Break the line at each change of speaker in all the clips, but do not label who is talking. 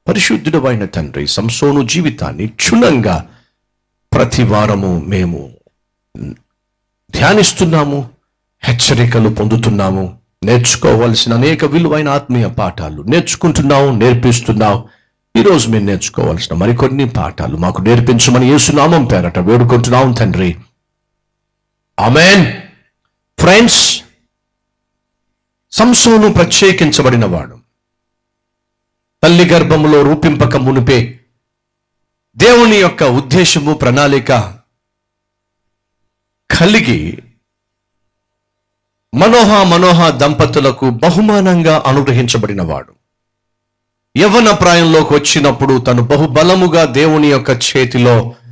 పరిశుద్ధుడు అయిన తండ్రి సంసోను జీవితాన్ని క్షుణ్ణంగా ప్రతి వారము మేము ధ్యానిస్తున్నాము హెచ్చరికలు పొందుతున్నాము నేర్చుకోవాల్సిన అనేక విలువైన ఆత్మీయ పాఠాలు నేర్చుకుంటున్నావు నేర్పిస్తున్నావు ఈరోజు మేము నేర్చుకోవాల్సిన మరికొన్ని పాఠాలు మాకు నేర్పించమని యేసునామం పేరట వేడుకుంటున్నాం తండ్రి ఆమెన్ ఫ్రెండ్స్ సంసోను ప్రత్యేకించబడిన వాడు తల్లి గర్భములో రూపింపక మునిపే దేవుని యొక్క ఉద్దేశము ప్రణాళిక కలిగి మనోహ మనోహ దంపతులకు బహుమానంగా అనుగ్రహించబడిన వాడు యవన ప్రాయంలోకి వచ్చినప్పుడు తను బహుబలముగా దేవుని యొక్క చేతిలో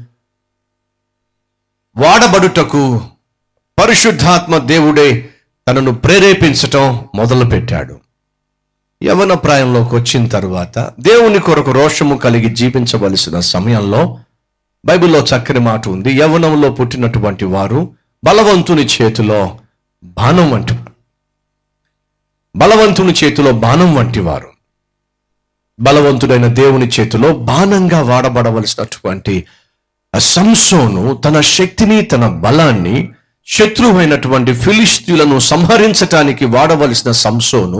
వాడబడుటకు పరిశుద్ధాత్మ దేవుడే తనను ప్రేరేపించటం మొదలుపెట్టాడు యవన ప్రాయంలోకి వచ్చిన తరువాత దేవుని కొరకు రోషము కలిగి జీవించవలసిన సమయంలో బైబిల్లో చక్కని మాట ఉంది యవనంలో పుట్టినటువంటి వారు బలవంతుని చేతిలో బాణం వంటి బలవంతుని చేతిలో బాణం వంటి వారు బలవంతుడైన దేవుని చేతిలో బాణంగా వాడబడవలసినటువంటి ఆ సంసోను తన శక్తిని తన బలాన్ని శత్రువైనటువంటి ఫిలిస్తీన్లను సంహరించటానికి వాడవలసిన సంసోను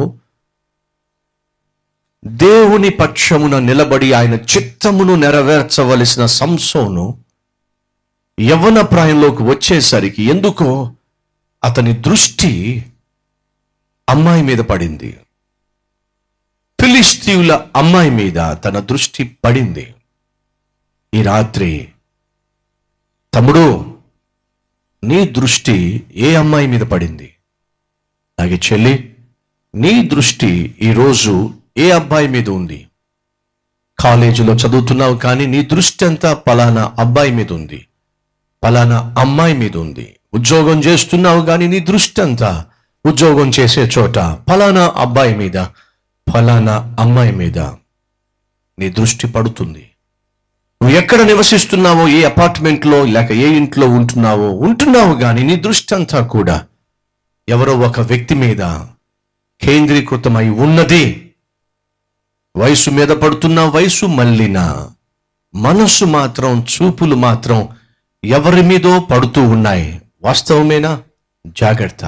దేవుని పక్షమున నిలబడి ఆయన చిత్తమును నెరవేర్చవలసిన సంసోను యవ్వన ప్రాయంలోకి వచ్చేసరికి ఎందుకో అతని దృష్టి అమ్మాయి మీద పడింది ఫిలిస్తీయుల అమ్మాయి మీద తన దృష్టి పడింది ఈ రాత్రి తమ్ముడు నీ దృష్టి ఏ అమ్మాయి మీద పడింది అలాగే చెల్లి నీ దృష్టి ఈరోజు ఏ అబ్బాయి మీద ఉంది కాలేజీలో చదువుతున్నావు కానీ నీ దృష్టి అంతా పలానా అబ్బాయి మీద ఉంది పలానా అమ్మాయి మీద ఉంది ఉద్యోగం చేస్తున్నావు కానీ నీ దృష్టి అంతా ఉద్యోగం చేసే చోట ఫలానా అబ్బాయి మీద ఫలానా అమ్మాయి మీద నీ దృష్టి పడుతుంది నువ్వు ఎక్కడ నివసిస్తున్నావో ఏ అపార్ట్మెంట్లో లేక ఏ ఇంట్లో ఉంటున్నావో ఉంటున్నావు కానీ నీ దృష్టి అంతా కూడా ఎవరో ఒక వ్యక్తి మీద కేంద్రీకృతమై ఉన్నది వయసు మీద పడుతున్న వయసు మళ్ళిన మనస్సు మాత్రం చూపులు మాత్రం ఎవరి మీదో పడుతూ ఉన్నాయి వాస్తవమేనా జాగ్రత్త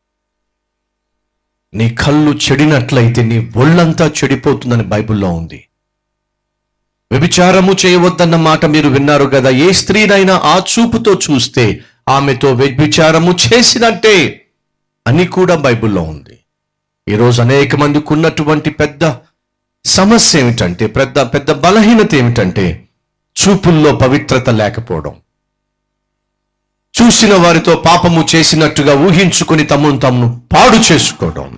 నీ కళ్ళు చెడినట్లయితే నీ ఒళ్ళంతా చెడిపోతుందని బైబిల్లో ఉంది వ్యభిచారము చేయవద్దన్న మాట మీరు విన్నారు కదా ఏ స్త్రీనైనా ఆ చూపుతో చూస్తే ఆమెతో వ్యభిచారము చేసినట్టే అని కూడా బైబిల్లో ఉంది ఈరోజు అనేక మందికి ఉన్నటువంటి పెద్ద సమస్య ఏమిటంటే పెద్ద పెద్ద బలహీనత ఏమిటంటే చూపుల్లో పవిత్రత లేకపోవడం చూసిన వారితో పాపము చేసినట్టుగా ఊహించుకొని తమను తమను పాడు చేసుకోవడం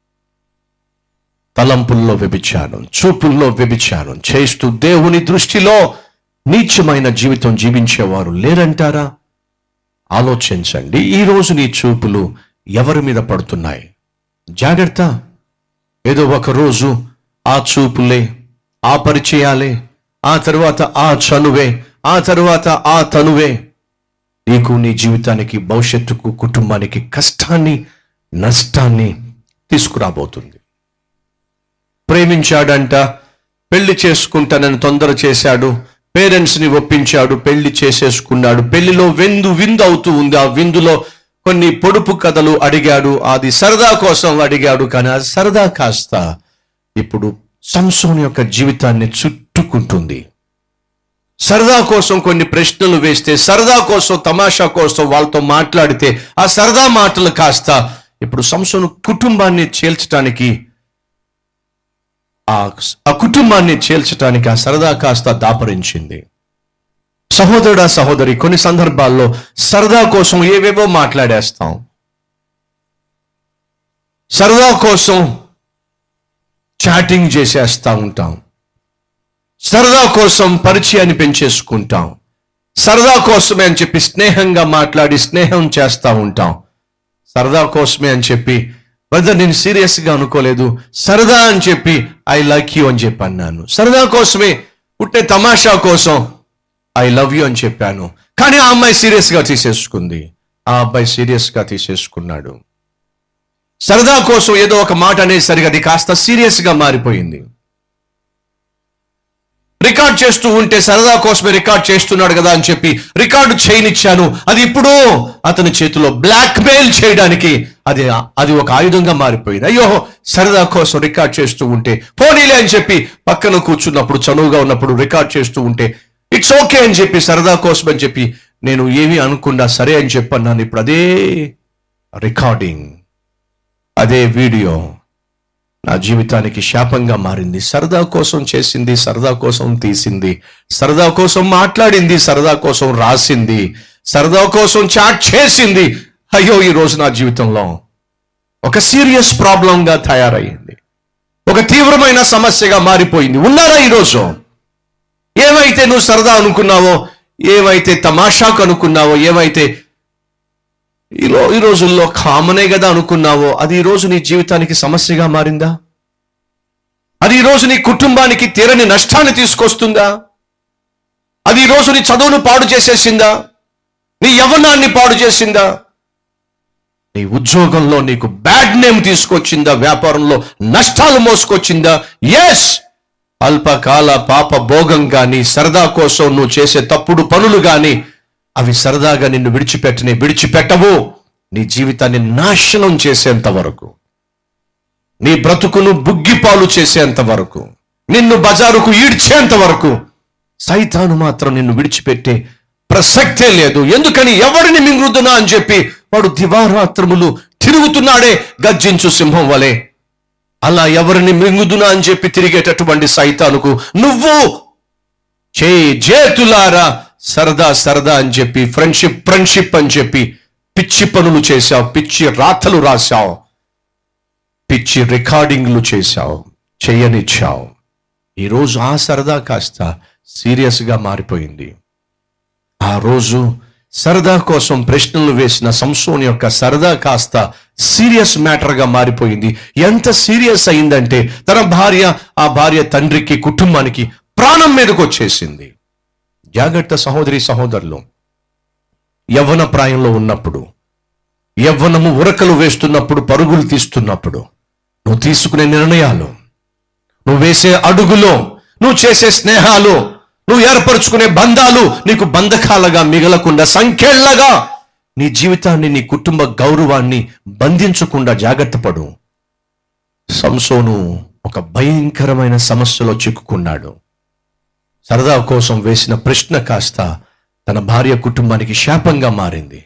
తలంపుల్లో వ్యభిచారం చూపుల్లో వ్యభిచారం చేస్తూ దేవుని దృష్టిలో నీచమైన జీవితం జీవించేవారు లేరంటారా ఆలోచించండి ఈ రోజు నీ చూపులు ఎవరి మీద పడుతున్నాయి జాగ్రత్త ఏదో ఒక రోజు ఆ చూపులే ఆ పరిచయాలే ఆ తరువాత ఆ చనువే ఆ తరువాత ఆ తనువే నీకు నీ జీవితానికి భవిష్యత్తుకు కుటుంబానికి కష్టాన్ని నష్టాన్ని తీసుకురాబోతుంది ప్రేమించాడంట పెళ్లి చేసుకుంటానని తొందర చేశాడు పేరెంట్స్ ని ఒప్పించాడు పెళ్లి చేసేసుకున్నాడు పెళ్లిలో విందు విందు అవుతూ ఉంది ఆ విందులో కొన్ని పొడుపు కథలు అడిగాడు అది సరదా కోసం అడిగాడు కానీ ఆ సరదా కాస్త ఇప్పుడు సంసోన్ యొక్క జీవితాన్ని చుట్టుకుంటుంది సరదా కోసం కొన్ని ప్రశ్నలు వేస్తే సరదా కోసం తమాషా కోసం వాళ్ళతో మాట్లాడితే ఆ సరదా మాటలు కాస్త ఇప్పుడు సంసోను కుటుంబాన్ని చేల్చడానికి ఆ ఆ కుటుంబాన్ని చేల్చడానికి ఆ సరదా కాస్త దాపరించింది సహోదరుడా సహోదరి కొన్ని సందర్భాల్లో సరదా కోసం ఏవేవో మాట్లాడేస్తాం సరదా కోసం చాటింగ్ చేసేస్తా ఉంటాం సరదా కోసం పరిచయాన్ని పెంచేసుకుంటాం సరదా కోసమే అని చెప్పి స్నేహంగా మాట్లాడి స్నేహం చేస్తా ఉంటాం సరదా కోసమే అని చెప్పి బ్రదర్ నేను సీరియస్ గా అనుకోలేదు సరదా అని చెప్పి ఐ లైక్ యూ అని చెప్పి అన్నాను సరదా కోసమే పుట్టే తమాషా కోసం ఐ లవ్ యూ అని చెప్పాను కానీ ఆ అమ్మాయి సీరియస్ గా తీసేసుకుంది ఆ అబ్బాయి సీరియస్ గా తీసేసుకున్నాడు సరదా కోసం ఏదో ఒక మాట అనేసరికి అది కాస్త సీరియస్ గా మారిపోయింది రికార్డ్ చేస్తూ ఉంటే సరదా కోసమే రికార్డ్ చేస్తున్నాడు కదా అని చెప్పి రికార్డు చేయనిచ్చాను అది ఇప్పుడు అతని చేతిలో బ్లాక్ మెయిల్ చేయడానికి అది అది ఒక ఆయుధంగా మారిపోయింది అయ్యో సరదా కోసం రికార్డ్ చేస్తూ ఉంటే పోనీలే అని చెప్పి పక్కన కూర్చున్నప్పుడు చనువుగా ఉన్నప్పుడు రికార్డ్ చేస్తూ ఉంటే ఇట్స్ ఓకే అని చెప్పి సరదా కోసం అని చెప్పి నేను ఏమీ అనుకుండా సరే అని చెప్పన్నాను ఇప్పుడు అదే రికార్డింగ్ అదే వీడియో నా జీవితానికి శాపంగా మారింది సరదా కోసం చేసింది సరదా కోసం తీసింది సరదా కోసం మాట్లాడింది సరదా కోసం రాసింది సరదా కోసం చాట్ చేసింది అయ్యో ఈ రోజు నా జీవితంలో ఒక సీరియస్ ప్రాబ్లంగా తయారయ్యింది ఒక తీవ్రమైన సమస్యగా మారిపోయింది ఉన్నారా ఈరోజు ఏమైతే నువ్వు సరదా అనుకున్నావో ఏమైతే తమాషాకు అనుకున్నావో ఏమైతే ఈ రో ఈ రోజుల్లో కామనే కదా అనుకున్నావో అది ఈ రోజు నీ జీవితానికి సమస్యగా మారిందా అది ఈ రోజు నీ కుటుంబానికి తీరని నష్టాన్ని తీసుకొస్తుందా అది ఈ రోజు నీ చదువును పాడు చేసేసిందా నీ యవ్వనాన్ని పాడు చేసిందా నీ ఉద్యోగంలో నీకు బ్యాడ్ నేమ్ తీసుకొచ్చిందా వ్యాపారంలో నష్టాలు మోసుకొచ్చిందా ఎస్ అల్పకాల పాప భోగం గాని సరదా కోసం నువ్వు చేసే తప్పుడు పనులు గాని అవి సరదాగా నిన్ను విడిచిపెట్టని విడిచిపెట్టవు నీ జీవితాన్ని నాశనం చేసేంత వరకు నీ బ్రతుకును బుగ్గిపాలు చేసేంత వరకు నిన్ను బజారుకు ఈడ్చేంత వరకు సైతాను మాత్రం నిన్ను విడిచిపెట్టే ప్రసక్తే లేదు ఎందుకని ఎవరిని మింగుతున్నా అని చెప్పి వాడు దివారాత్రములు తిరుగుతున్నాడే గర్జించు సింహం వలె అలా ఎవరిని మింగుదునా అని చెప్పి తిరిగేటటువంటి సైతానుకు నువ్వు చే జేతులారా సరదా సరదా అని చెప్పి ఫ్రెండ్షిప్ ఫ్రెండ్షిప్ అని చెప్పి పిచ్చి పనులు చేశావు పిచ్చి రాతలు రాశావు పిచ్చి రికార్డింగ్లు చేశావు చెయ్యనిచ్చావు ఈరోజు ఆ సరదా కాస్త సీరియస్గా మారిపోయింది ఆ రోజు సరదా కోసం ప్రశ్నలు వేసిన సంసోన్ యొక్క సరదా కాస్త సీరియస్ మ్యాటర్గా మారిపోయింది ఎంత సీరియస్ అయిందంటే తన భార్య ఆ భార్య తండ్రికి కుటుంబానికి ప్రాణం మీదకి వచ్చేసింది జాగ్రత్త సహోదరి సహోదరులు యవ్వన ప్రాయంలో ఉన్నప్పుడు యవ్వనము ఉరకలు వేస్తున్నప్పుడు పరుగులు తీస్తున్నప్పుడు నువ్వు తీసుకునే నిర్ణయాలు నువ్వు వేసే అడుగులో నువ్వు చేసే స్నేహాలు నువ్వు ఏర్పరచుకునే బంధాలు నీకు బంధకాలుగా మిగలకుండా సంఖ్యలుగా నీ జీవితాన్ని నీ కుటుంబ గౌరవాన్ని బంధించకుండా జాగ్రత్త పడు సంసోను ఒక భయంకరమైన సమస్యలో చిక్కుకున్నాడు సరదా కోసం వేసిన ప్రశ్న కాస్త తన భార్య కుటుంబానికి శాపంగా మారింది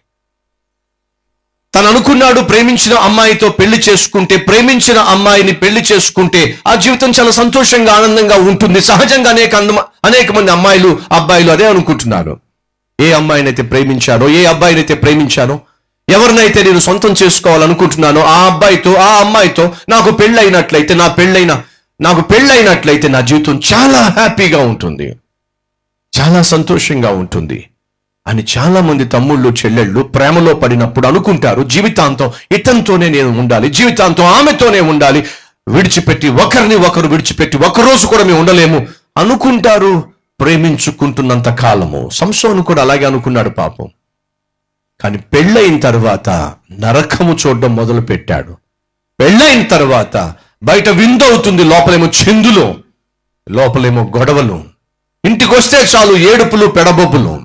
తను అనుకున్నాడు ప్రేమించిన అమ్మాయితో పెళ్లి చేసుకుంటే ప్రేమించిన అమ్మాయిని పెళ్లి చేసుకుంటే ఆ జీవితం చాలా సంతోషంగా ఆనందంగా ఉంటుంది సహజంగా అనేక అందమ- అనేక మంది అమ్మాయిలు అబ్బాయిలు అదే అనుకుంటున్నారు ఏ అమ్మాయినైతే ప్రేమించానో ఏ అబ్బాయినైతే ప్రేమించానో ఎవరినైతే నేను సొంతం చేసుకోవాలనుకుంటున్నానో ఆ అబ్బాయితో ఆ అమ్మాయితో నాకు పెళ్ళైనట్లయితే నా పెళ్ళైన నాకు పెళ్ళైనట్లయితే నా జీవితం చాలా హ్యాపీగా ఉంటుంది చాలా సంతోషంగా ఉంటుంది అని చాలా మంది తమ్ముళ్ళు చెల్లెళ్ళు ప్రేమలో పడినప్పుడు అనుకుంటారు జీవితాంతం ఇతనితోనే నేను ఉండాలి జీవితాంతం ఆమెతోనే ఉండాలి విడిచిపెట్టి ఒకరిని ఒకరు విడిచిపెట్టి ఒకరోజు కూడా మేము ఉండలేము అనుకుంటారు ప్రేమించుకుంటున్నంత కాలము సంసోను కూడా అలాగే అనుకున్నాడు పాపం కానీ పెళ్ళైన తర్వాత నరకము చూడడం మొదలు పెట్టాడు పెళ్ళైన తర్వాత బయట విందవుతుంది లోపలేమో చిందులు లోపలేమో గొడవలు ఇంటికి వస్తే చాలు ఏడుపులు పెడబొబ్బులు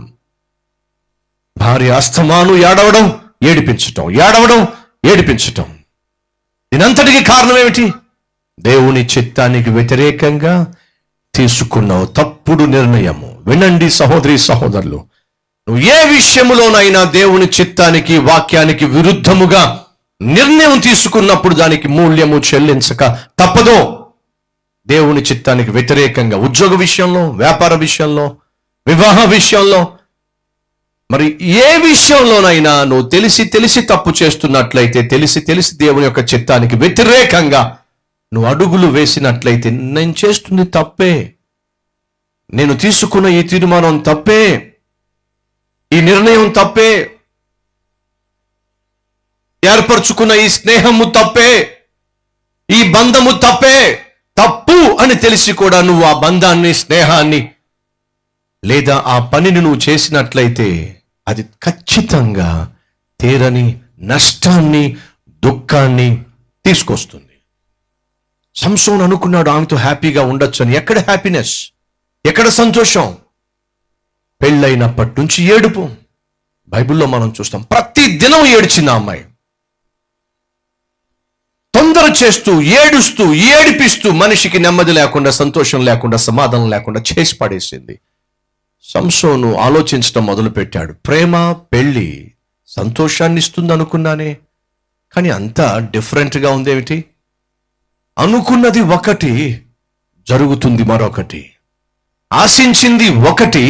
భార్య అస్తమాను ఏడవడం ఏడిపించటం ఏడవడం ఏడిపించటం దీనంతటికి కారణం ఏమిటి దేవుని చిత్తానికి వ్యతిరేకంగా తీసుకున్నావు తప్పుడు నిర్ణయము వినండి సహోదరి సహోదరులు నువ్వు ఏ విషయములోనైనా దేవుని చిత్తానికి వాక్యానికి విరుద్ధముగా నిర్ణయం తీసుకున్నప్పుడు దానికి మూల్యము చెల్లించక తప్పదు దేవుని చిత్తానికి వ్యతిరేకంగా ఉద్యోగ విషయంలో వ్యాపార విషయంలో వివాహ విషయంలో మరి ఏ విషయంలోనైనా నువ్వు తెలిసి తెలిసి తప్పు చేస్తున్నట్లయితే తెలిసి తెలిసి దేవుని యొక్క చిత్తానికి వ్యతిరేకంగా నువ్వు అడుగులు వేసినట్లయితే నేను చేస్తుంది తప్పే నేను తీసుకున్న ఈ తీర్మానం తప్పే ఈ నిర్ణయం తప్పే ఏర్పరచుకున్న ఈ స్నేహము తప్పే ఈ బంధము తప్పే తప్పు అని తెలిసి కూడా నువ్వు ఆ బంధాన్ని స్నేహాన్ని లేదా ఆ పనిని నువ్వు చేసినట్లయితే అది ఖచ్చితంగా తీరని నష్టాన్ని దుఃఖాన్ని తీసుకొస్తుంది సంసోన్ అనుకున్నాడు ఆమెతో హ్యాపీగా ఉండొచ్చు అని ఎక్కడ హ్యాపీనెస్ ఎక్కడ సంతోషం పెళ్ళైనప్పటి నుంచి ఏడుపు బైబిల్లో మనం చూస్తాం ప్రతి దినం ఏడ్చింది ఆ అమ్మాయి తొందర చేస్తూ ఏడుస్తూ ఏడిపిస్తూ మనిషికి నెమ్మది లేకుండా సంతోషం లేకుండా సమాధానం లేకుండా చేసి పడేసింది సంసోను ఆలోచించడం మొదలుపెట్టాడు ప్రేమ పెళ్ళి సంతోషాన్ని ఇస్తుంది అనుకున్నానే కానీ అంతా డిఫరెంట్గా ఉందేమిటి అనుకున్నది ఒకటి జరుగుతుంది మరొకటి ఆశించింది ఒకటి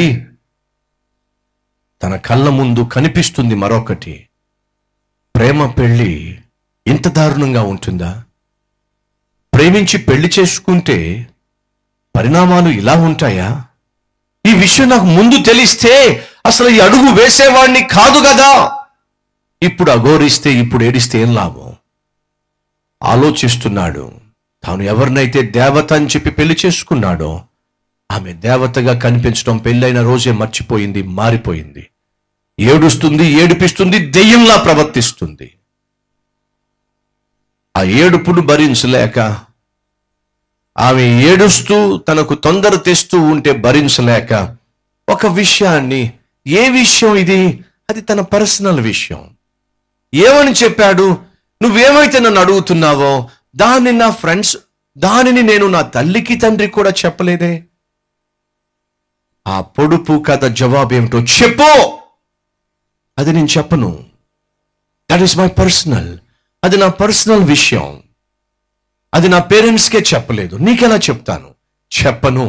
తన కళ్ళ ముందు కనిపిస్తుంది మరొకటి ప్రేమ పెళ్ళి ఇంత దారుణంగా ఉంటుందా ప్రేమించి పెళ్లి చేసుకుంటే పరిణామాలు ఇలా ఉంటాయా ఈ విషయం నాకు ముందు తెలిస్తే అసలు ఈ అడుగు వేసేవాడిని కాదు కదా ఇప్పుడు అఘోరిస్తే ఇప్పుడు ఏడిస్తే ఏం లాభం ఆలోచిస్తున్నాడు తాను ఎవరినైతే దేవత అని చెప్పి పెళ్లి చేసుకున్నాడో ఆమె దేవతగా కనిపించడం పెళ్ళైన రోజే మర్చిపోయింది మారిపోయింది ఏడుస్తుంది ఏడిపిస్తుంది దెయ్యంలా ప్రవర్తిస్తుంది ఆ ఏడుపును భరించలేక ఆమె ఏడుస్తూ తనకు తొందర తెస్తూ ఉంటే భరించలేక ఒక విషయాన్ని ఏ విషయం ఇది అది తన పర్సనల్ విషయం ఏమని చెప్పాడు నువ్వేమైతే నన్ను అడుగుతున్నావో దాన్ని నా ఫ్రెండ్స్ దానిని నేను నా తల్లికి తండ్రికి కూడా చెప్పలేదే ఆ పొడుపు కథ జవాబు ఏమిటో చెప్పు అది నేను చెప్పను దట్ ఈస్ మై పర్సనల్ అది నా పర్సనల్ విషయం అది నా పేరెంట్స్కే చెప్పలేదు నీకెలా చెప్తాను చెప్పను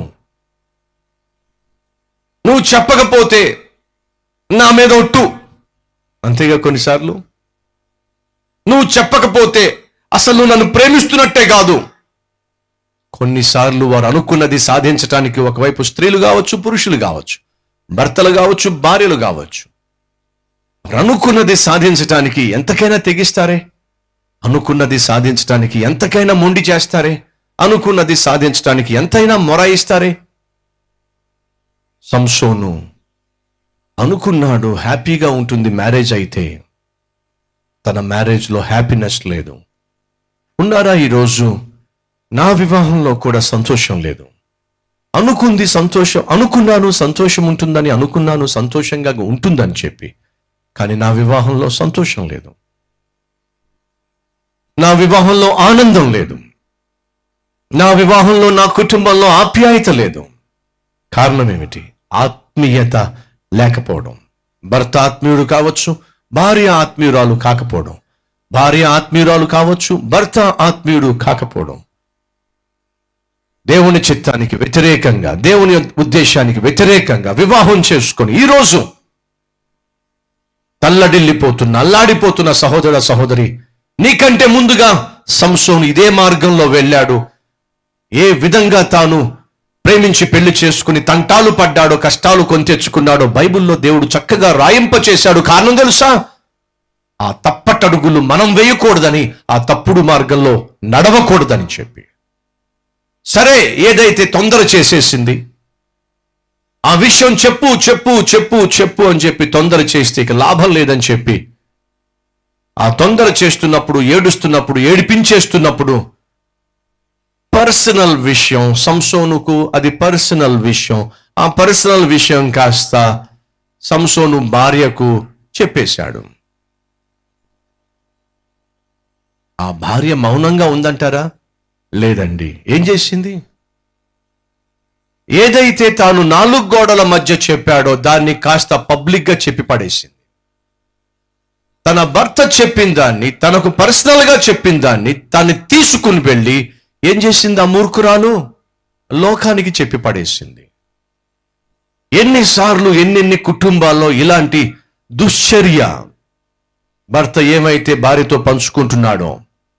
నువ్వు చెప్పకపోతే నా మీద ఒట్టు అంతేగా కొన్నిసార్లు నువ్వు చెప్పకపోతే అసలు నువ్వు నన్ను ప్రేమిస్తున్నట్టే కాదు కొన్నిసార్లు వారు అనుకున్నది సాధించటానికి ఒకవైపు స్త్రీలు కావచ్చు పురుషులు కావచ్చు భర్తలు కావచ్చు భార్యలు కావచ్చు వారు అనుకున్నది సాధించటానికి ఎంతకైనా తెగిస్తారే అనుకున్నది సాధించటానికి ఎంతకైనా మొండి చేస్తారే అనుకున్నది సాధించటానికి ఎంతైనా మొరాయిస్తారే సంసోను అనుకున్నాడు హ్యాపీగా ఉంటుంది మ్యారేజ్ అయితే తన మ్యారేజ్లో హ్యాపీనెస్ లేదు ఉన్నారా ఈరోజు నా వివాహంలో కూడా సంతోషం లేదు అనుకుంది సంతోషం అనుకున్నాను సంతోషం ఉంటుందని అనుకున్నాను సంతోషంగా ఉంటుందని చెప్పి కానీ నా వివాహంలో సంతోషం లేదు నా వివాహంలో ఆనందం లేదు నా వివాహంలో నా కుటుంబంలో ఆప్యాయత లేదు కారణం ఏమిటి ఆత్మీయత లేకపోవడం భర్త ఆత్మీయుడు కావచ్చు భార్య ఆత్మీయురాలు కాకపోవడం భార్య ఆత్మీయురాలు కావచ్చు భర్త ఆత్మీయుడు కాకపోవడం దేవుని చిత్తానికి వ్యతిరేకంగా దేవుని ఉద్దేశానికి వ్యతిరేకంగా వివాహం చేసుకొని ఈరోజు తల్లడిల్లిపోతున్న అల్లాడిపోతున్న సహోదర సహోదరి నీకంటే ముందుగా సంసోను ఇదే మార్గంలో వెళ్ళాడు ఏ విధంగా తాను ప్రేమించి పెళ్లి చేసుకుని తంటాలు పడ్డాడో కష్టాలు కొని తెచ్చుకున్నాడో బైబిల్లో దేవుడు చక్కగా రాయింప చేశాడు కారణం తెలుసా ఆ తప్పటడుగులు మనం వేయకూడదని ఆ తప్పుడు మార్గంలో నడవకూడదని చెప్పి సరే ఏదైతే తొందర చేసేసింది ఆ విషయం చెప్పు చెప్పు చెప్పు చెప్పు అని చెప్పి తొందర చేస్తే ఇక లాభం లేదని చెప్పి ఆ తొందర చేస్తున్నప్పుడు ఏడుస్తున్నప్పుడు ఏడిపించేస్తున్నప్పుడు పర్సనల్ విషయం సంసోనుకు అది పర్సనల్ విషయం ఆ పర్సనల్ విషయం కాస్త సంసోను భార్యకు చెప్పేశాడు ఆ భార్య మౌనంగా ఉందంటారా లేదండి ఏం చేసింది ఏదైతే తాను నాలుగు గోడల మధ్య చెప్పాడో దాన్ని కాస్త పబ్లిక్గా చెప్పి పడేసింది తన భర్త చెప్పిన దాన్ని తనకు పర్సనల్ గా చెప్పిన దాన్ని తను తీసుకుని వెళ్ళి ఏం చేసింది ఆ మూర్ఖురాలు లోకానికి చెప్పి పడేసింది ఎన్నిసార్లు ఎన్నెన్ని కుటుంబాల్లో ఇలాంటి దుశ్చర్య భర్త ఏమైతే భార్యతో పంచుకుంటున్నాడో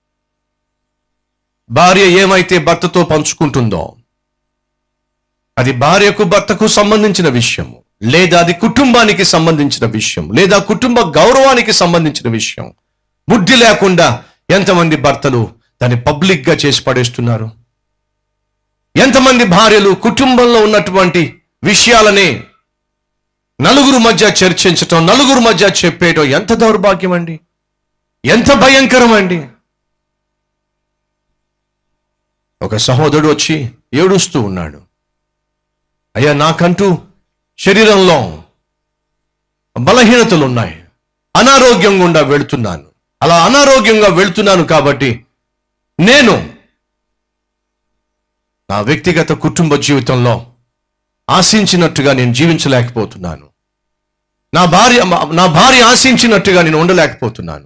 భార్య ఏమైతే భర్తతో పంచుకుంటుందో అది భార్యకు భర్తకు సంబంధించిన విషయం లేదా అది కుటుంబానికి సంబంధించిన విషయం లేదా కుటుంబ గౌరవానికి సంబంధించిన విషయం బుద్ధి లేకుండా ఎంతమంది భర్తలు దాన్ని పబ్లిక్ గా చేసి పడేస్తున్నారు ఎంతమంది భార్యలు కుటుంబంలో ఉన్నటువంటి విషయాలనే నలుగురు మధ్య చర్చించటం నలుగురు మధ్య చెప్పేయటం ఎంత దౌర్భాగ్యం అండి ఎంత భయంకరం అండి ఒక సహోదరుడు వచ్చి ఏడుస్తూ ఉన్నాడు అయ్యా నాకంటూ శరీరంలో బలహీనతలు ఉన్నాయి అనారోగ్యం గుండా వెళుతున్నాను అలా అనారోగ్యంగా వెళుతున్నాను కాబట్టి నేను నా వ్యక్తిగత కుటుంబ జీవితంలో ఆశించినట్టుగా నేను జీవించలేకపోతున్నాను నా భార్య నా భార్య ఆశించినట్టుగా నేను ఉండలేకపోతున్నాను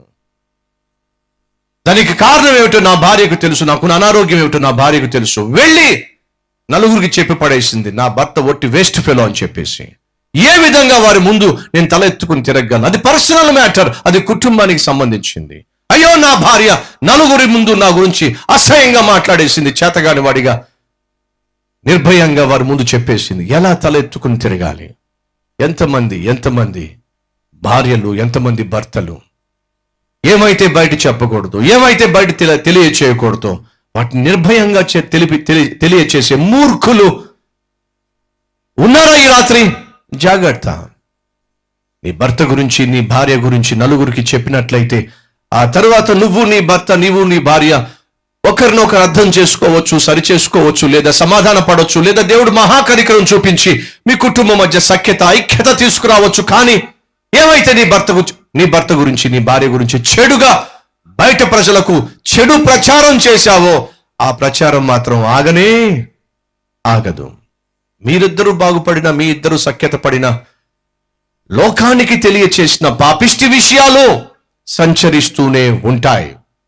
దానికి కారణం ఏమిటో నా భార్యకు తెలుసు నాకున్న అనారోగ్యం ఏమిటో నా భార్యకు తెలుసు వెళ్ళి నలుగురికి చెప్పి పడేసింది నా భర్త ఒట్టి వేస్ట్ ఫెలో అని చెప్పేసి ఏ విధంగా వారి ముందు నేను తల ఎత్తుకుని తిరగలను అది పర్సనల్ మ్యాటర్ అది కుటుంబానికి సంబంధించింది అయ్యో నా భార్య నలుగురి ముందు నా గురించి అసహ్యంగా మాట్లాడేసింది చేతగాని వాడిగా నిర్భయంగా వారి ముందు చెప్పేసింది ఎలా తల ఎత్తుకుని తిరగాలి ఎంతమంది ఎంతమంది భార్యలు ఎంతమంది భర్తలు ఏమైతే బయట చెప్పకూడదు ఏమైతే బయట తెల- తెలియచేయకూడదు వాటిని నిర్భయంగా చే- తెలిపి తెలి- తెలియచేసే మూర్ఖులు ఉన్నారా ఈ రాత్రి జాగ్రత్త నీ భర్త గురించి నీ భార్య గురించి నలుగురికి చెప్పినట్లయితే ఆ తరువాత నువ్వు నీ భర్త నీవు నీ భార్య ఒకరినొకరు అర్థం చేసుకోవచ్చు సరి చేసుకోవచ్చు లేదా సమాధాన పడవచ్చు లేదా దేవుడు మహాకరికరం చూపించి మీ కుటుంబం మధ్య సఖ్యత ఐక్యత తీసుకురావచ్చు కానీ ఏమైతే నీ భర్త గురించి నీ భర్త గురించి నీ భార్య గురించి చెడుగా బయట ప్రజలకు చెడు ప్రచారం చేశావో ఆ ప్రచారం మాత్రం ఆగనే ఆగదు మీరిద్దరూ బాగుపడిన మీ ఇద్దరు సఖ్యత పడిన లోకానికి తెలియచేసిన పాపిష్టి విషయాలు సంచరిస్తూనే ఉంటాయి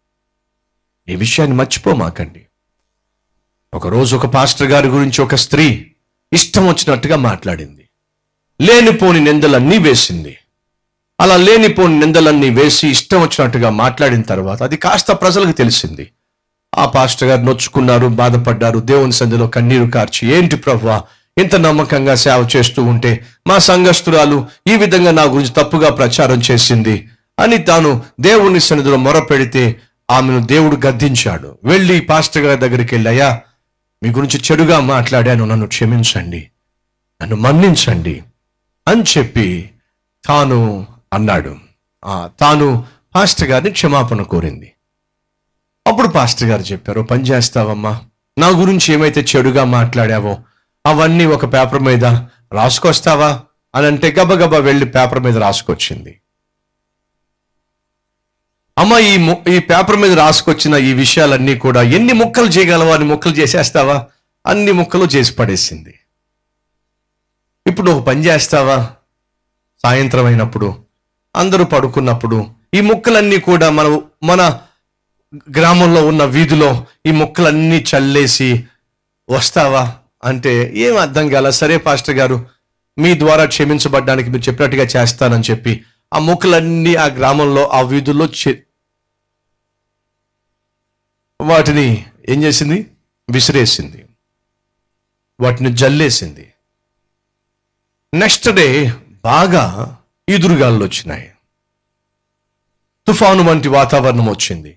ఈ విషయాన్ని మర్చిపోమాకండి ఒకరోజు ఒక పాస్టర్ గారి గురించి ఒక స్త్రీ ఇష్టం వచ్చినట్టుగా మాట్లాడింది లేనిపోని నిందలన్నీ వేసింది అలా లేనిపోని నిందలన్నీ వేసి ఇష్టం వచ్చినట్టుగా మాట్లాడిన తర్వాత అది కాస్త ప్రజలకు తెలిసింది ఆ పాస్టర్ గారు నొచ్చుకున్నారు బాధపడ్డారు దేవుని సంధిలో కన్నీరు కార్చి ఏంటి ప్రభు ఇంత నమ్మకంగా సేవ చేస్తూ ఉంటే మా సంఘస్థురాలు ఈ విధంగా నా గురించి తప్పుగా ప్రచారం చేసింది అని తాను దేవుని సన్నిధిలో మొరపెడితే ఆమెను దేవుడు గద్దించాడు వెళ్ళి పాస్టర్ గారి దగ్గరికి వెళ్ళి అయ్యా మీ గురించి చెడుగా మాట్లాడాను నన్ను క్షమించండి నన్ను మన్నించండి అని చెప్పి తాను అన్నాడు ఆ, తాను పాస్టర్ గారిని క్షమాపణ కోరింది అప్పుడు పాస్టర్ గారు చెప్పారు "ఓ పని చేస్తావమ్మా నా గురించి ఏమైతే చెడుగా మాట్లాడావో అవన్నీ ఒక పేపర్ మీద రాసుకొస్తావా అని అంటే గబగబా వెళ్ళి పేపర్ మీద రాసుకొచ్చింది అమ్మ ఈ ము- ఈ పేపర్ మీద రాసుకొచ్చిన ఈ విషయాలన్నీ కూడా ఎన్ని ముక్కలు చేయగలవా అని ముక్కలు చేసేస్తావా అన్ని ముక్కలు చేసి పడేసింది ఇప్పుడు నువ్వు పని చేస్తావా సాయంత్రం అయినప్పుడు అందరూ పడుకున్నప్పుడు ఈ ముక్కలన్నీ కూడా మన మన గ్రామంలో ఉన్న వీధిలో ఈ ముక్కలన్నీ చల్లేసి వస్తావా అంటే ఏం అర్థం కాల సరే పాస్టర్ గారు మీ ద్వారా క్షమించబడ్డానికి మీరు చెప్పినట్టుగా చేస్తానని చెప్పి ఆ ముక్కలన్నీ ఆ గ్రామంలో ఆ వీధుల్లో చె- వాటిని ఏం చేసింది విసిరేసింది వాటిని జల్లేసింది నెక్స్ట్ డే బాగా ఈదురుగాలు వచ్చినాయి తుఫాను వంటి వాతావరణం వచ్చింది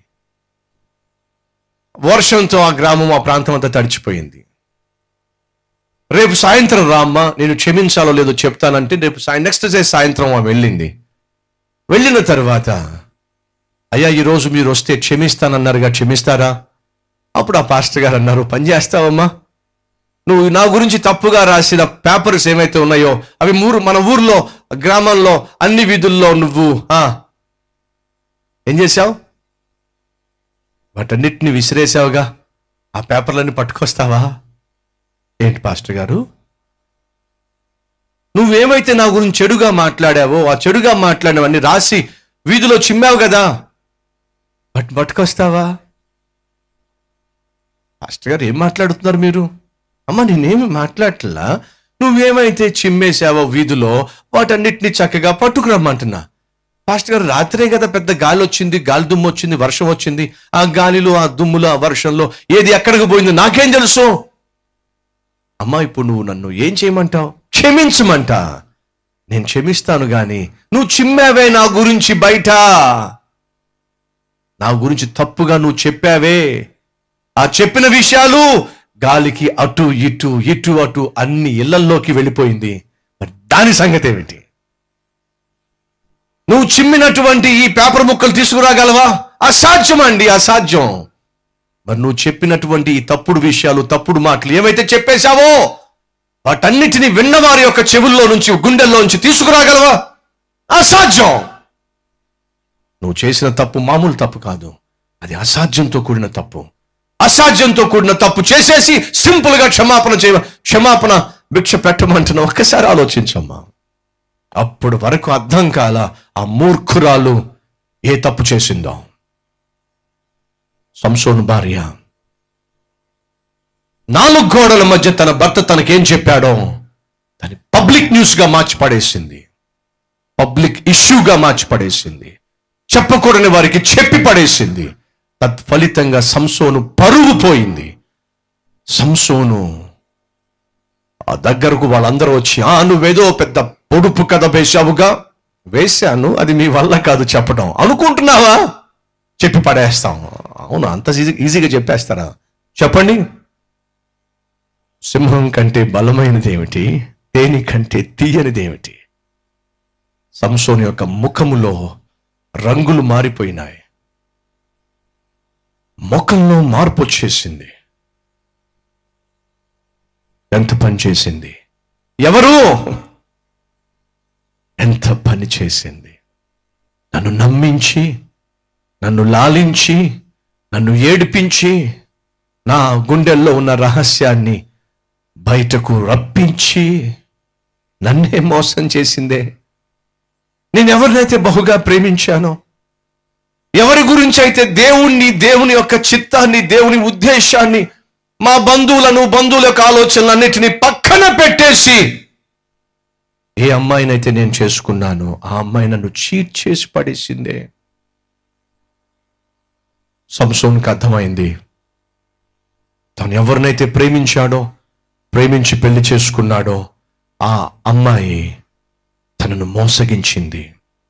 వర్షంతో ఆ గ్రామం ఆ ప్రాంతం అంతా తడిచిపోయింది రేపు సాయంత్రం రామ్మా నేను క్షమించాలో లేదో చెప్తానంటే రేపు సాయం నెక్స్ట్ డే సాయంత్రం ఆమె వెళ్ళింది వెళ్ళిన తర్వాత అయ్యా ఈరోజు మీరు వస్తే క్షమిస్తానన్నారుగా క్షమిస్తారా అప్పుడు ఆ పాస్టర్ గారు అన్నారు పని చేస్తావమ్మా నువ్వు నా గురించి తప్పుగా రాసిన పేపర్స్ ఏమైతే ఉన్నాయో అవి మూరు మన ఊర్లో గ్రామంలో అన్ని వీధుల్లో నువ్వు ఆ, ఏం చేశావు వాటన్నిటిని విసిరేసావుగా ఆ పేపర్లన్నీ పట్టుకొస్తావా ఏంటి పాస్టర్ గారు నువ్వేమైతే నా గురించి చెడుగా మాట్లాడావో ఆ చెడుగా మాట్లాడినవన్నీ రాసి వీధిలో చిమ్మావు కదా పట్టు పట్టుకొస్తావా పాస్టర్ గారు ఏం మాట్లాడుతున్నారు మీరు అమ్మ నేనేమి మాట్లాడట్లా నువ్వేమైతే చిమ్మేశావో వీధిలో వాటన్నిటిని చక్కగా పట్టుకురమ్మంటున్నా పాస్టర్ గారు రాత్రే కదా పెద్ద గాలి వచ్చింది గాలి దుమ్ము వచ్చింది వర్షం వచ్చింది ఆ గాలిలో ఆ దుమ్ములో ఆ వర్షంలో ఏది ఎక్కడికి పోయిందో నాకేం తెలుసు అమ్మా ఇప్పుడు నువ్వు నన్ను ఏం చేయమంటావు క్షమించమంట నేను క్షమిస్తాను గాని నువ్వు చిమ్మావే నా గురించి బయట నా గురించి తప్పుగా నువ్వు చెప్పావే ఆ చెప్పిన విషయాలు గాలికి అటు ఇటు ఇటు అటు అన్ని ఇళ్లల్లోకి వెళ్ళిపోయింది మరి దాని సంగతి ఏమిటి నువ్వు చిమ్మినటువంటి ఈ పేపర్ ముక్కలు తీసుకురాగలవా అసాధ్యం అండి అసాధ్యం మరి నువ్వు చెప్పినటువంటి ఈ తప్పుడు విషయాలు తప్పుడు మాటలు ఏమైతే చెప్పేశావో వాటన్నిటిని విన్నవారి యొక్క చెవుల్లో నుంచి గుండెల్లో నుంచి తీసుకురాగలవా అసాధ్యం నువ్వు చేసిన తప్పు మామూలు తప్పు కాదు అది అసాధ్యంతో కూడిన తప్పు అసాధ్యంతో కూడిన తప్పు చేసేసి సింపుల్ గా క్షమాపణ చేయ క్షమాపణ భిక్ష పెట్టమంటున్నా ఒక్కసారి ఆలోచించమ్మా అప్పుడు వరకు అర్థం కాల ఆ మూర్ఖురాలు ఏ తప్పు చేసిందో సంసోను భార్య నాలుగు గోడల మధ్య తన భర్త తనకేం చెప్పాడో దాన్ని పబ్లిక్ న్యూస్ గా మార్చి పడేసింది పబ్లిక్ ఇష్యూగా మార్చి పడేసింది చెప్పకూడని వారికి చెప్పి పడేసింది తత్ఫలితంగా సంసోను పరువు పోయింది సంసోను ఆ దగ్గరకు వాళ్ళందరూ వచ్చి ఆ నువ్వేదో పెద్ద పొడుపు కథ వేశావుగా వేశాను అది మీ వల్ల కాదు చెప్పడం అనుకుంటున్నావా చెప్పి పడేస్తాం అవును అంత ఈజీ ఈజీగా చెప్పేస్తారా చెప్పండి సింహం కంటే బలమైనది ఏమిటి తేని కంటే తీయనిది ఏమిటి సంసోని యొక్క ముఖములో రంగులు మారిపోయినాయి ముఖంలో మార్పు వచ్చేసింది ఎంత పని చేసింది ఎవరు ఎంత పని చేసింది నన్ను నమ్మించి నన్ను లాలించి నన్ను ఏడిపించి నా గుండెల్లో ఉన్న రహస్యాన్ని బయటకు రప్పించి నన్నే మోసం చేసిందే నేను ఎవరినైతే బహుగా ప్రేమించానో ఎవరి గురించి అయితే దేవుణ్ణి దేవుని యొక్క చిత్తాన్ని దేవుని ఉద్దేశాన్ని మా బంధువులను బంధువుల యొక్క ఆలోచనలన్నిటినీ పక్కన పెట్టేసి ఏ అమ్మాయినైతే నేను చేసుకున్నానో ఆ అమ్మాయి నన్ను చీట్ చేసి పడేసిందే సంసోన్కి అర్థమైంది తను ఎవరినైతే ప్రేమించాడో ప్రేమించి పెళ్లి చేసుకున్నాడో ఆ అమ్మాయి తనను మోసగించింది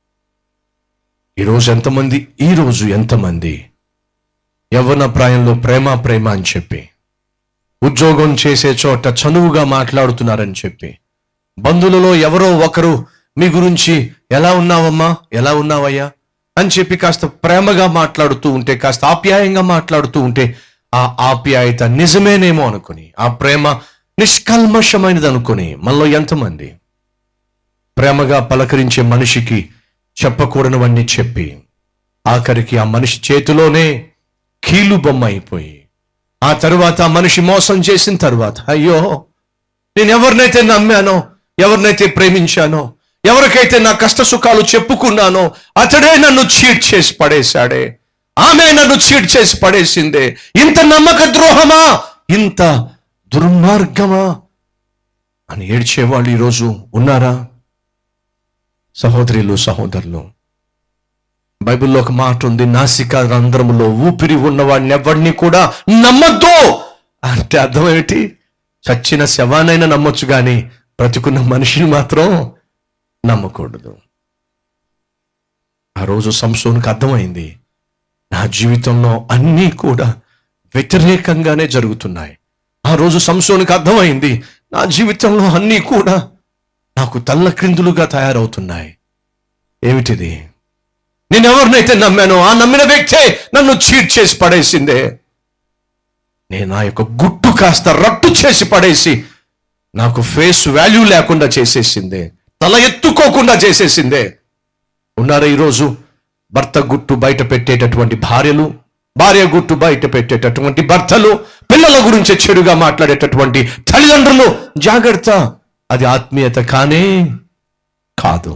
ఈరోజు ఎంతమంది ఈరోజు ఎంతమంది యవ్వన ప్రాయంలో ప్రేమ ప్రేమ అని చెప్పి ఉద్యోగం చేసే చోట చనువుగా మాట్లాడుతున్నారని చెప్పి బంధువులలో ఎవరో ఒకరు మీ గురించి ఎలా ఉన్నావమ్మా ఎలా ఉన్నావయ్యా అని చెప్పి కాస్త ప్రేమగా మాట్లాడుతూ ఉంటే కాస్త ఆప్యాయంగా మాట్లాడుతూ ఉంటే ఆ ఆప్యాయత నిజమేనేమో అనుకుని ఆ ప్రేమ నిష్కల్మషమైనది అనుకుని మనలో ఎంతమంది ప్రేమగా పలకరించే మనిషికి చెప్పకూడనివన్నీ చెప్పి ఆఖరికి ఆ మనిషి చేతిలోనే కీలు బొమ్మ అయిపోయి ఆ తరువాత ఆ మనిషి మోసం చేసిన తరువాత అయ్యో నేను ఎవరినైతే నమ్మానో ఎవరినైతే ప్రేమించానో ఎవరికైతే నా కష్ట సుఖాలు చెప్పుకున్నానో అతడే నన్ను చీట్ చేసి పడేశాడే ఆమె నన్ను చీట్ చేసి పడేసిందే ఇంత నమ్మక ద్రోహమా ఇంత దుర్మార్గమా అని ఏడ్చేవాళ్ళు ఈరోజు ఉన్నారా సహోదరులు సహోదరులు బైబిల్లో ఒక మాట ఉంది నాసిక రంధ్రములో ఊపిరి ఉన్నవాడిని ఎవరిని కూడా నమ్మద్దు అంటే అర్థం ఏమిటి చచ్చిన శవానైనా నమ్మొచ్చు కానీ బ్రతికున్న మనిషిని మాత్రం నమ్మకూడదు ఆ రోజు సంసోనికి అర్థమైంది నా జీవితంలో అన్నీ కూడా వ్యతిరేకంగానే జరుగుతున్నాయి ఆ రోజు సంసోనికి అర్థమైంది నా జీవితంలో అన్నీ కూడా నాకు తల్ల క్రిందులుగా తయారవుతున్నాయి ఏమిటిది నేను ఎవరినైతే నమ్మానో ఆ నమ్మిన వ్యక్తే నన్ను చీట్ చేసి పడేసిందే నేను ఆ యొక్క గుట్టు కాస్త రట్టు చేసి పడేసి నాకు ఫేస్ వాల్యూ లేకుండా చేసేసిందే తల ఎత్తుకోకుండా చేసేసిందే ఉన్నారా ఈరోజు భర్త గుట్టు బయట పెట్టేటటువంటి భార్యలు భార్య గుట్టు బయట పెట్టేటటువంటి భర్తలు పిల్లల గురించి చెడుగా మాట్లాడేటటువంటి తల్లిదండ్రులు జాగ్రత్త అది ఆత్మీయత కానే కాదు